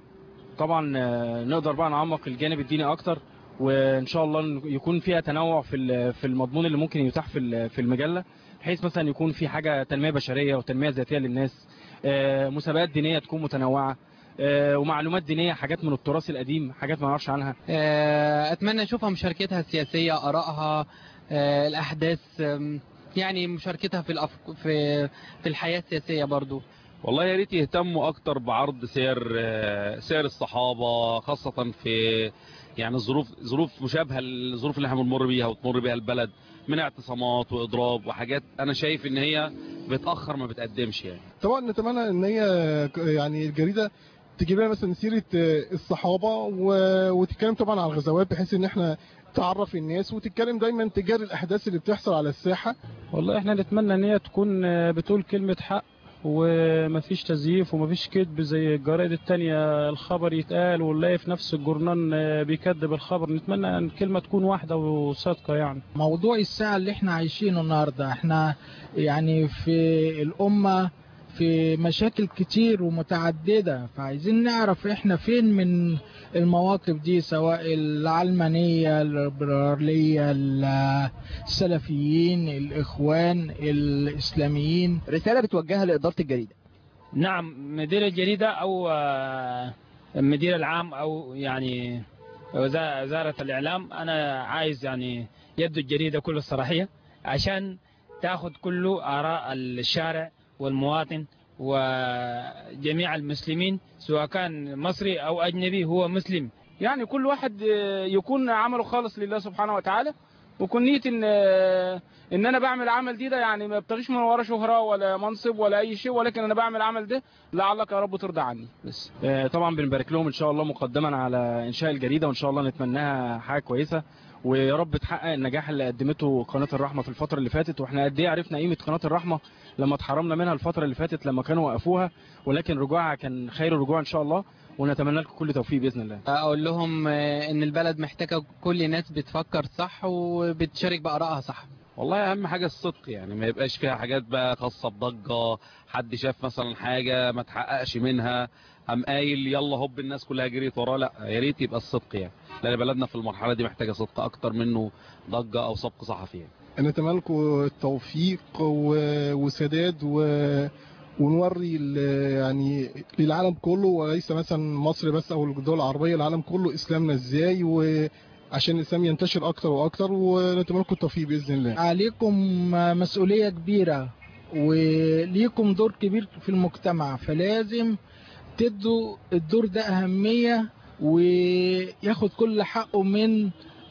طبعا آه، نقدر بقى نعمق الجانب الديني اكتر وان شاء الله إن يكون فيها تنوع في ال- في المضمون اللي ممكن يتاح في ال- في المجله بحيث مثلا يكون في حاجه تنميه بشريه وتنميه ذاتيه للناس آه، مسابقات دينيه تكون متنوعه آه، ومعلومات دينيه حاجات من التراث القديم حاجات ما نعرفش عنها آه، أتمنى أشوفها مشاركتها السياسية آرائها آه، الأحداث آم، يعني مشاركتها في الأفق... في في الحياة السياسية برضو والله يا ريت يهتموا اكتر بعرض سير آه، سير الصحابه خاصه في يعني ظروف ظروف مشابهه للظروف اللي احنا بنمر بيها وتمر بيها البلد من اعتصامات واضراب وحاجات انا شايف ان هي بتاخر ما بتقدمش يعني طبعا نتمنى ان هي يعني الجريده تجيب لنا مثلا سيره الصحابه و- وتتكلم طبعا عن الغزوات بحيث ان احنا تعرف الناس وتتكلم دايما تجاري الاحداث اللي بتحصل على الساحه والله احنا نتمنى ان هي تكون آه، بتقول كلمة حق ومفيش تزييف ومفيش كذب زي الجرائد التانية الخبر يتقال ونلاقي في نفس الجورنال آه، بيكذب الخبر نتمنى ان الكلمة تكون واحدة وصادقة يعني موضوع الساعة اللي احنا عايشينه النهاردة احنا يعني في الأمة في مشاكل كتير ومتعددة فعايزين نعرف احنا فين من المواقف دي سواء العلمانية الليبرالية السلفيين الإخوان الإسلاميين رسالة بتوجهها لإدارة الجريدة نعم مدير الجريدة أو آه، المدير العام أو يعني وزا- وزارة الإعلام أنا عايز يعني يبدو الجريدة كل الصراحية عشان تاخذ كل آراء الشارع والمواطن وجميع المسلمين سواء كان مصري أو أجنبي هو مسلم يعني كل واحد آه، يكون عمله خالص لله سبحانه وتعالى وكون نيتي ان آه، ان انا بعمل عمل دي ده يعني ما بتغيش من ورا شهرة ولا منصب ولا اي شيء ولكن انا بعمل عمل ده لعلك يا رب ترضى عني بس آه، طبعا بنبارك لهم ان شاء الله مقدما على انشاء الجريده وان شاء الله نتمناها حاجه كويسه ويا رب تحقق النجاح اللي قدمته قناه الرحمه في الفتره اللي فاتت واحنا قد ايه عرفنا قيمه قناه الرحمه لما اتحرمنا منها الفتره اللي فاتت لما كانوا وقفوها ولكن رجوعها كان خير الرجوع ان شاء الله ونتمنى لكم كل توفيق باذن الله اقول لهم آه، ان البلد محتاجه كل الناس بتفكر صح وبتشارك بارائها صح والله اهم حاجه الصدق يعني ما يبقاش فيها حاجات بقى خاصه بضجه حد شاف مثلا حاجه ما تحققش منها قام قايل يلا هوب الناس كلها جريت وراه لا يا ريت يبقى الصدق يعني لان بلدنا في المرحله دي محتاجه صدق اكتر منه ضجه او سبق صحفي يعني. نتمنى لكم التوفيق و- وسداد و... ونوري ال- يعني للعالم كله وليس مثلا مصر بس او الدول العربيه العالم كله اسلامنا ازاي وعشان الاسلام ينتشر اكتر واكتر ونتمنى لكم التوفيق باذن الله عليكم مسؤولية كبيرة وليكم دور كبير في المجتمع فلازم تدوا الدور ده أهمية وياخد كل حقه من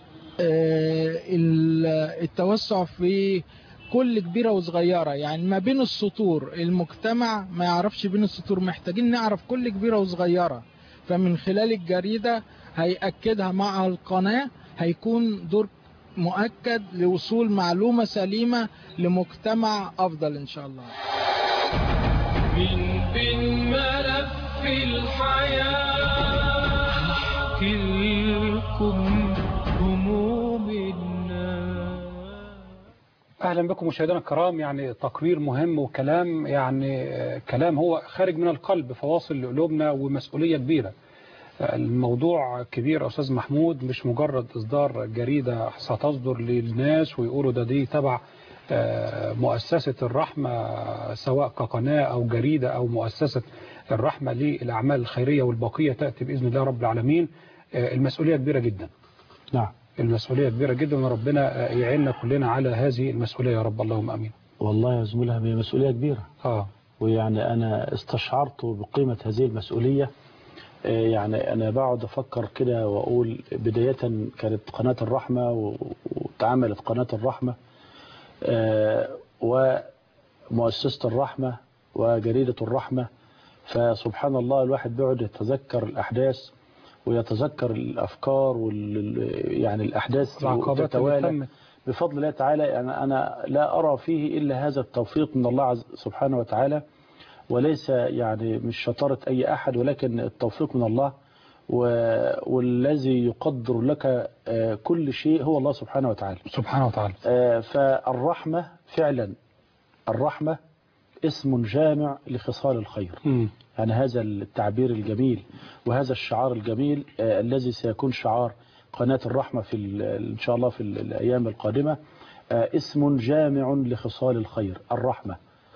آه، ال- التوسع في كل كبيرة وصغيرة يعني ما بين السطور المجتمع ما يعرفش بين السطور محتاجين نعرف كل كبيرة وصغيرة فمن خلال الجريدة هيأكدها مع القناة هيكون دور مؤكد لوصول معلومة سليمة لمجتمع أفضل إن شاء الله من بين ملف الحياة أحكي لكم هموم الناس اهلا بكم مشاهدينا الكرام يعني تقرير مهم وكلام يعني آه، كلام هو خارج من القلب فواصل لقلوبنا ومسؤوليه كبيره آه، الموضوع كبير يا استاذ محمود مش مجرد اصدار جريده ستصدر للناس ويقولوا ده دي تبع آه، مؤسسه الرحمه سواء كقناه او جريده او مؤسسه الرحمه للاعمال الخيريه والباقيه تاتي باذن الله رب العالمين آه، المسؤوليه كبيره جدا نعم المسؤولية كبيرة جدا وربنا يعيننا كلنا على هذه المسؤولية يا رب اللهم أمين والله يا زميلها هي مسؤولية كبيرة آه. ويعني أنا استشعرت بقيمة هذه المسؤولية آه، يعني أنا بقعد أفكر كده وأقول بداية كانت قناة الرحمة و- واتعملت قناة الرحمة آه، ومؤسسة الرحمة وجريدة الرحمة فسبحان الله الواحد بيقعد يتذكر الأحداث ويتذكر الأفكار وال يعني الأحداث العقبات اللي تتوالى تمت. بفضل الله تعالى يعني أنا لا أرى فيه إلا هذا التوفيق من الله عز سبحانه وتعالى وليس يعني مش شطارة أي أحد ولكن التوفيق من الله و- والذي يقدر لك آه، كل شيء هو الله سبحانه وتعالى سبحانه وتعالى آه، فالرحمة فعلا الرحمة اسم جامع لخصال الخير مم. يعني هذا التعبير الجميل وهذا الشعار الجميل آه، الذي سيكون شعار قناة الرحمة في ال- إن شاء الله في ال- الأيام القادمة آه، اسم جامع لخصال الخير الرحمة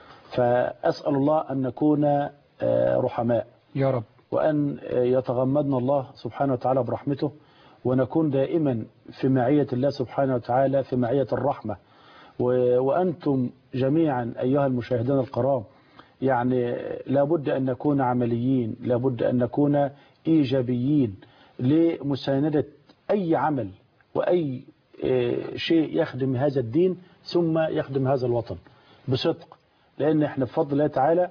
فأسأل الله أن نكون آه، رحماء يا رب وأن آه، يتغمدنا الله سبحانه وتعالى برحمته ونكون دائما في معية الله سبحانه وتعالى في معية الرحمة و- وأنتم جميعا أيها المشاهدين الكرام يعني لابد أن نكون عمليين لابد أن نكون إيجابيين لمساندة أي عمل وأي آه، شيء يخدم هذا الدين ثم يخدم هذا الوطن بصدق لأن احنا بفضل الله تعالى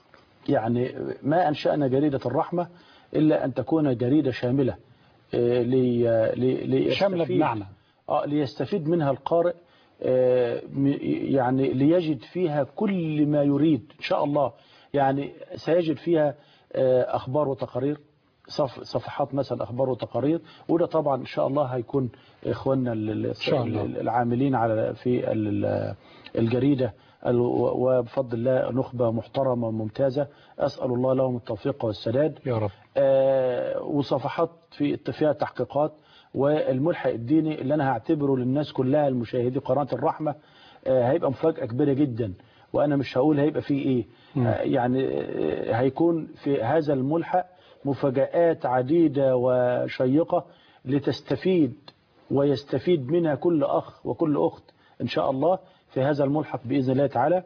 يعني ما أنشأنا جريدة الرحمة إلا أن تكون جريدة شاملة آه، لي- لي- ليستفيد- شاملة بمعنى. آه، ليستفيد منها القارئ آه، م- يعني ليجد فيها كل ما يريد إن شاء الله يعني سيجد فيها آه، أخبار وتقارير صف صفحات مثلا أخبار وتقارير وده طبعا إن شاء الله هيكون إخواننا ال- ال- شاء الله. العاملين على في ال- الجريدة ال- وبفضل الله نخبة محترمة ممتازة أسأل الله لهم التوفيق والسداد يا رب آه، وصفحات في فيها تحقيقات والملحق الديني اللي أنا هعتبره للناس كلها المشاهدي قناة الرحمة آه، هيبقى مفاجأة كبيرة جدا وأنا مش هقول هيبقى فيه إيه مم. آه، يعني آه، هيكون في هذا الملحق مفاجآت عديدة وشيقة لتستفيد ويستفيد منها كل أخ وكل أخت إن شاء الله في هذا الملحق بإذن الله تعالى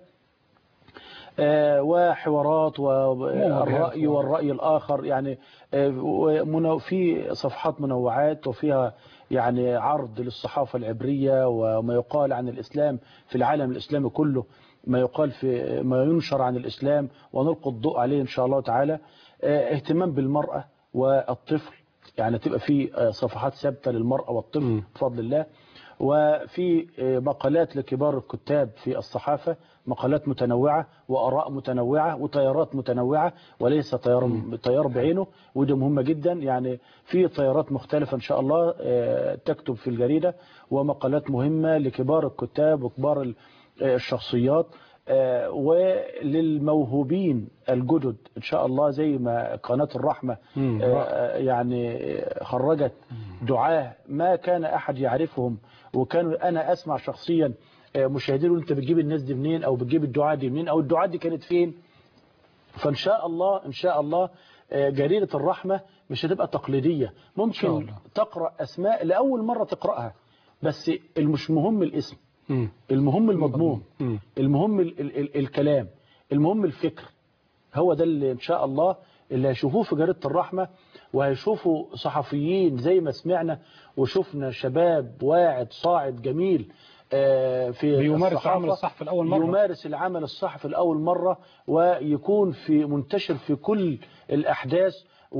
آه، وحوارات والرأي والرأي الآخر يعني آه، ومنو- في صفحات منوعات وفيها يعني عرض للصحافة العبرية وما يقال عن الإسلام في العالم الإسلامي كله ما يقال في ما ينشر عن الإسلام ونلقي الضوء عليه إن شاء الله تعالى آه، اهتمام بالمرأة والطفل يعني تبقى في آه، صفحات ثابتة للمرأة والطفل بفضل الله وفي آه، مقالات لكبار الكتاب في الصحافة مقالات متنوعة وآراء متنوعة وتيارات متنوعة وليس تيار تيار بعينه ودي مهمة جدا يعني في تيارات مختلفة إن شاء الله آه، تكتب في الجريدة ومقالات مهمة لكبار الكتاب وكبار ال- آه، الشخصيات آه، وللموهوبين الجدد إن شاء الله زي ما قناة الرحمة مم. آه، يعني خرجت دعاة ما كان أحد يعرفهم وكانوا أنا أسمع شخصيا آه، مشاهدين يقولوا أنت بتجيب الناس دي منين أو بتجيب الدعاة دي منين أو الدعاة دي كانت فين فإن شاء الله إن شاء الله آه، جريدة الرحمة مش هتبقى تقليدية شاء ممكن الله. تقرأ أسماء لأول مرة تقرأها بس المش مهم الاسم مم. المهم المضمون مم. المهم ال ال ال الكلام المهم الفكر هو ده اللي إن شاء الله اللي هيشوفوه في جريدة الرحمة وهيشوفوا صحفيين زي ما سمعنا وشفنا شباب واعد صاعد جميل آه، في بيمارس الصحافة، عمل الصحفي لأول مرة. يمارس العمل الصحفي لأول مرة ويكون في منتشر في كل الأحداث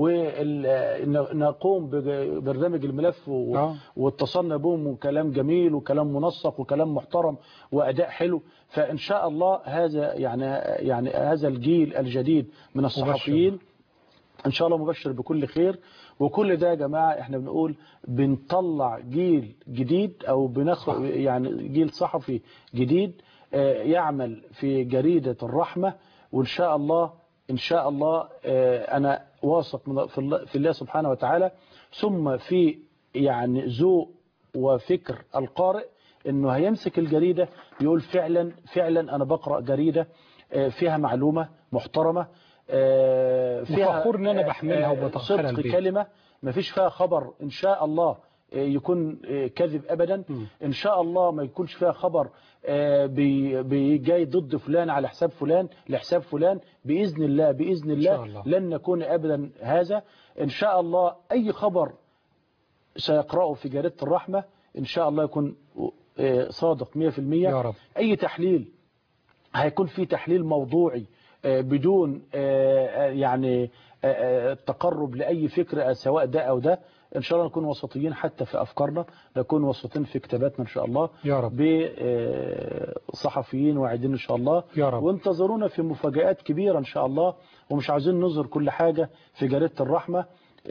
ونقوم ببرنامج الملف و- آه. واتصلنا بهم وكلام جميل وكلام منسق وكلام محترم وأداء حلو فإن شاء الله هذا يعني يعني هذا الجيل الجديد من الصحفيين ان شاء الله مبشر بكل خير وكل ده يا جماعة احنا بنقول بنطلع جيل جديد او بناخد يعني جيل صحفي جديد آه، يعمل في جريدة الرحمة وان شاء الله ان شاء الله آه، انا واثق من- في الله- في الله سبحانه وتعالى ثم في يعني ذوق وفكر القارئ انه هيمسك الجريدة يقول فعلا فعلا انا بقرأ جريدة آه، فيها معلومة محترمة آه، فيها وفخور إن أنا آه، بحملها آه، وبدخلها صدق البيت. كلمة ما فيش فيها خبر إن شاء الله آه، يكون آه، كذب ابدا ان شاء الله ما يكونش فيها خبر آه، بي- بي- جاي ضد فلان على حساب فلان لحساب فلان باذن الله باذن شاء الله الله. لن نكون ابدا هذا ان شاء الله اي خبر سيقرأه في جريدة الرحمة إن شاء الله يكون آه، صادق 100% يا رب. أي تحليل هيكون في تحليل موضوعي آه، بدون آه، آه، يعني آه، آه، تقرب لأي فكرة آه، سواء ده أو ده إن شاء الله نكون وسطيين حتى في أفكارنا نكون وسطين في كتاباتنا إن شاء الله يا رب بصحفيين واعدين إن شاء الله يا رب. وانتظرونا في مفاجآت كبيرة إن شاء الله ومش عاوزين نظهر كل حاجة في جريدة الرحمة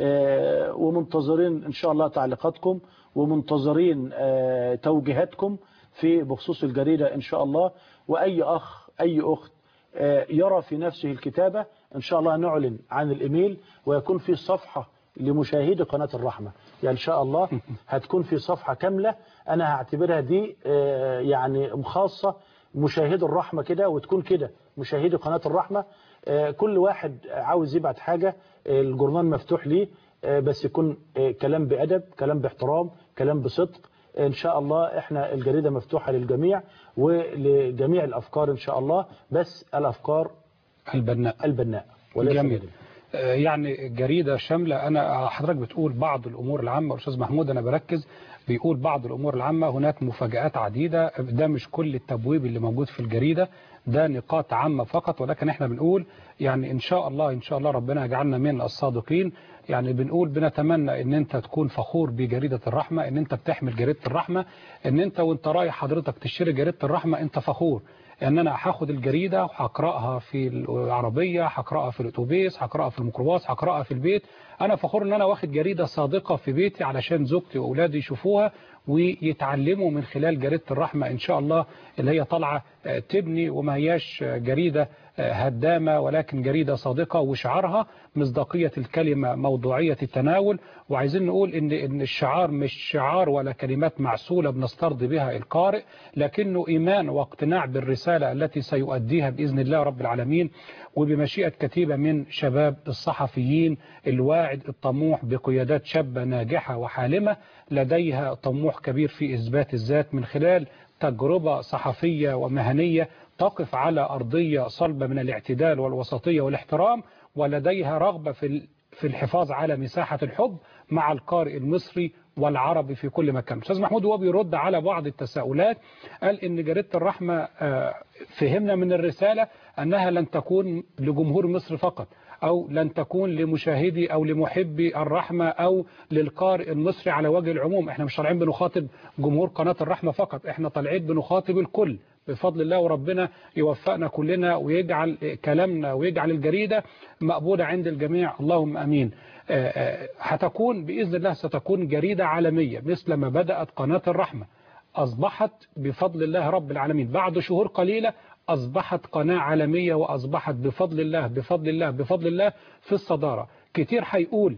آه، ومنتظرين إن شاء الله تعليقاتكم ومنتظرين آه، توجيهاتكم في بخصوص الجريدة إن شاء الله وأي أخ أي أخت آه، يرى في نفسه الكتابة إن شاء الله نعلن عن الإيميل ويكون في صفحة لمشاهدي قناة الرحمة يعني إن شاء الله هتكون في صفحة كاملة أنا هعتبرها دي آه، يعني خاصة مشاهدي الرحمة كده وتكون كده مشاهدي قناة الرحمة آه، كل واحد عاوز يبعت حاجة آه، الجورنال مفتوح ليه آه، بس يكون آه، كلام بأدب كلام باحترام كلام بصدق إن شاء الله إحنا الجريدة مفتوحة للجميع ولجميع الأفكار إن شاء الله بس الأفكار البناء البناء وليس جميل الجديد. آه، يعني جريدة شاملة أنا حضرتك بتقول بعض الأمور العامة أستاذ محمود أنا بركز بيقول بعض الأمور العامة هناك مفاجآت عديدة ده مش كل التبويب اللي موجود في الجريدة ده نقاط عامة فقط ولكن احنا بنقول يعني إن شاء الله إن شاء الله ربنا يجعلنا من الصادقين يعني بنقول بنتمنى ان انت تكون فخور بجريدة الرحمة ان انت بتحمل جريدة الرحمة ان انت وانت رايح حضرتك تشتري جريدة الرحمة انت فخور ان انا هاخد الجريدة وهقراها في العربية هقراها في الاتوبيس هقراها في الميكروباص هقراها في البيت انا فخور ان انا واخد جريدة صادقة في بيتي علشان زوجتي واولادي يشوفوها ويتعلموا من خلال جريدة الرحمة ان شاء الله اللي هي طالعة آه، تبني وما هياش آه، جريدة آه، هدامة ولكن جريدة صادقة وشعارها مصداقية الكلمة موضوعية التناول وعايزين نقول ان ان الشعار مش شعار ولا كلمات معسولة بنسترضي بها القارئ لكنه ايمان واقتناع بالرسالة التي سيؤديها باذن الله رب العالمين وبمشيئة كتيبة من شباب الصحفيين الواعد الطموح بقيادات شابة ناجحة وحالمة لديها طموح كبير في إثبات الذات من خلال تجربة صحفية ومهنية تقف على أرضية صلبة من الاعتدال والوسطية والاحترام ولديها رغبة في ال- في الحفاظ على مساحة الحب مع القارئ المصري والعربي في كل مكان أستاذ محمود هو بيرد على بعض التساؤلات قال إن جريدة الرحمة آه، فهمنا من الرسالة أنها لن تكون لجمهور مصر فقط أو لن تكون لمشاهدي أو لمحبي الرحمة أو للقارئ المصري على وجه العموم احنا مش طالعين بنخاطب جمهور قناة الرحمة فقط احنا طالعين بنخاطب الكل بفضل الله وربنا يوفقنا كلنا ويجعل كلامنا ويجعل الجريدة مقبولة عند الجميع اللهم أمين آه، آه، هتكون بإذن الله ستكون جريدة عالمية مثل ما بدأت قناة الرحمة أصبحت بفضل الله رب العالمين بعد شهور قليلة أصبحت قناة عالمية وأصبحت بفضل الله بفضل الله بفضل الله في الصدارة كتير هيقول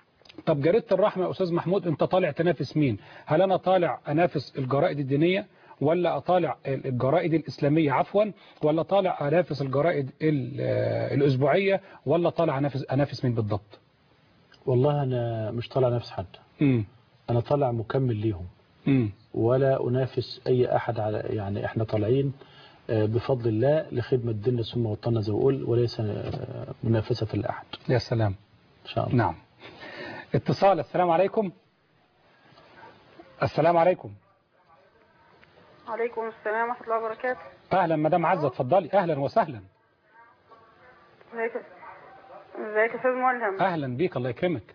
طب جريدة الرحمة يا أستاذ محمود أنت طالع تنافس مين هل أنا طالع أنافس الجرائد الدينية ولا أطالع الجرائد الإسلامية عفوا ولا طالع أنافس الجرائد ال- آه، الأسبوعية ولا طالع أنافس, أنافس مين بالضبط والله أنا مش طالع نفس حد مم. أنا طالع مكمل ليهم مم. ولا أنافس أي أحد على يعني إحنا طالعين آه، بفضل الله لخدمة ديننا ثم وطننا زي ما بقول وليس آه، منافسة لأحد يا سلام إن شاء الله نعم اتصال السلام عليكم السلام عليكم عليكم السلام ورحمة الله وبركاته أهلا مدام عزة اتفضلي أهلا وسهلا ازيك ازيك يا استاذ ملهم أهلا بيك الله يكرمك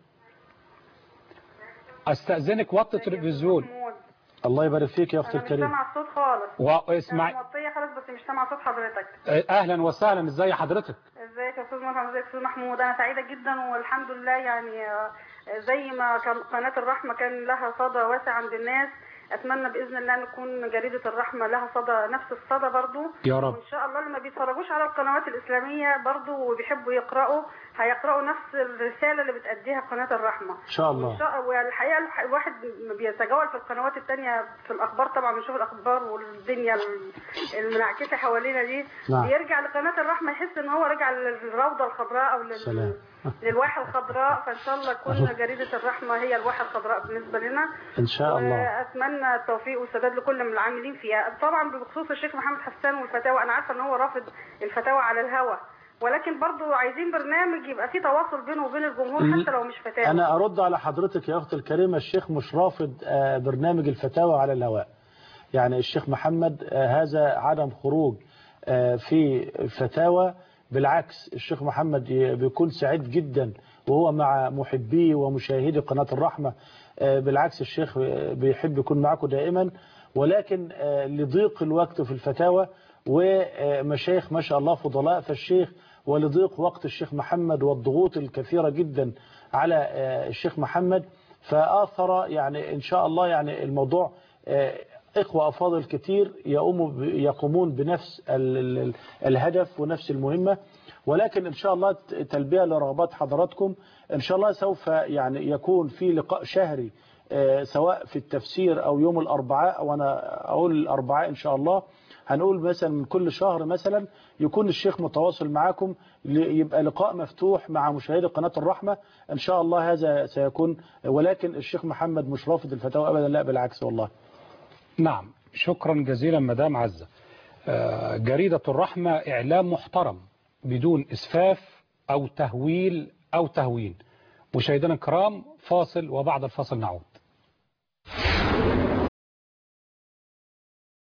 أستأذنك وطي التلفزيون الله يبارك فيك يا أختي انا مش الكريم سامعة الصوت خالص واسمعي انا موطية خالص بس مش سامعة صوت حضرتك أهلا وسهلا إزاي حضرتك ازيك يا استاذ ملهم ازيك يا استاذ محمود انا سعيدة جدا والحمد لله يعني آه، زي ما كان قناة الرحمة كان لها صدى واسع عند الناس اتمنى باذن الله ان تكون جريدة الرحمة لها صدى نفس الصدى برضو يا رب. وان شاء الله اللي ما بيتفرجوش على القنوات الاسلامية برضو وبيحبوا يقرأوا هيقرأوا نفس الرسالة اللي بتأديها قناة الرحمة إن شاء الله. وإن شاء- والحقيقة الح- الواحد م- بيتجول في القنوات التانية في الأخبار طبعا بنشوف الأخبار والدنيا ال- المنعكسة حوالينا دي نعم. بيرجع لقناة الرحمة يحس إن هو رجع للروضة الخضراء أو لل... سلام للواحة الخضراء فإن شاء الله تكون جريدة الرحمة هي الواحة الخضراء بالنسبة لنا إن شاء الله واتمنى التوفيق والسداد لكل من العاملين فيها طبعا بخصوص الشيخ محمد حسان والفتاوى انا عارفه ان هو رافض الفتاوى على الهوى ولكن برضو عايزين برنامج يبقى فيه تواصل بينه وبين الجمهور حتى لو مش فتاوى أنا أرد على حضرتك يا أختي الكريمة الشيخ مش رافض آه، برنامج الفتاوى على الهواء يعني الشيخ محمد آه، هذا عدم خروج آه، في الفتاوى بالعكس الشيخ محمد ي- بيكون سعيد جدا وهو مع محبيه ومشاهدي قناة الرحمة آه، بالعكس الشيخ آه، بيحب يكون معكم دائما ولكن آه، لضيق الوقت في الفتاوى ومشايخ ما شاء الله فضلاء فالشيخ ولضيق وقت الشيخ محمد والضغوط الكثيرة جدا على آه، الشيخ محمد فآثر يعني إن شاء الله يعني الموضوع آه، إخوة أفاضل كتير يقوموا ب- يقومون بنفس ال- ال- ال- الهدف ونفس المهمة ولكن إن شاء الله ت- تلبية لرغبات حضراتكم إن شاء الله سوف يعني يكون في لقاء شهري آه، سواء في التفسير أو يوم الأربعاء أو أنا أقول الأربعاء إن شاء الله هنقول مثلا من كل شهر مثلا يكون الشيخ متواصل معاكم ل- يبقى لقاء مفتوح مع مشاهدي قناة الرحمة إن شاء الله هذا سيكون ولكن الشيخ محمد مش رافض الفتاوى أبدا لا بالعكس والله نعم شكرا جزيلا مدام عزة آه، جريدة الرحمة إعلام محترم بدون إسفاف أو تهويل أو تهوين مشاهدينا الكرام فاصل وبعد الفاصل نعود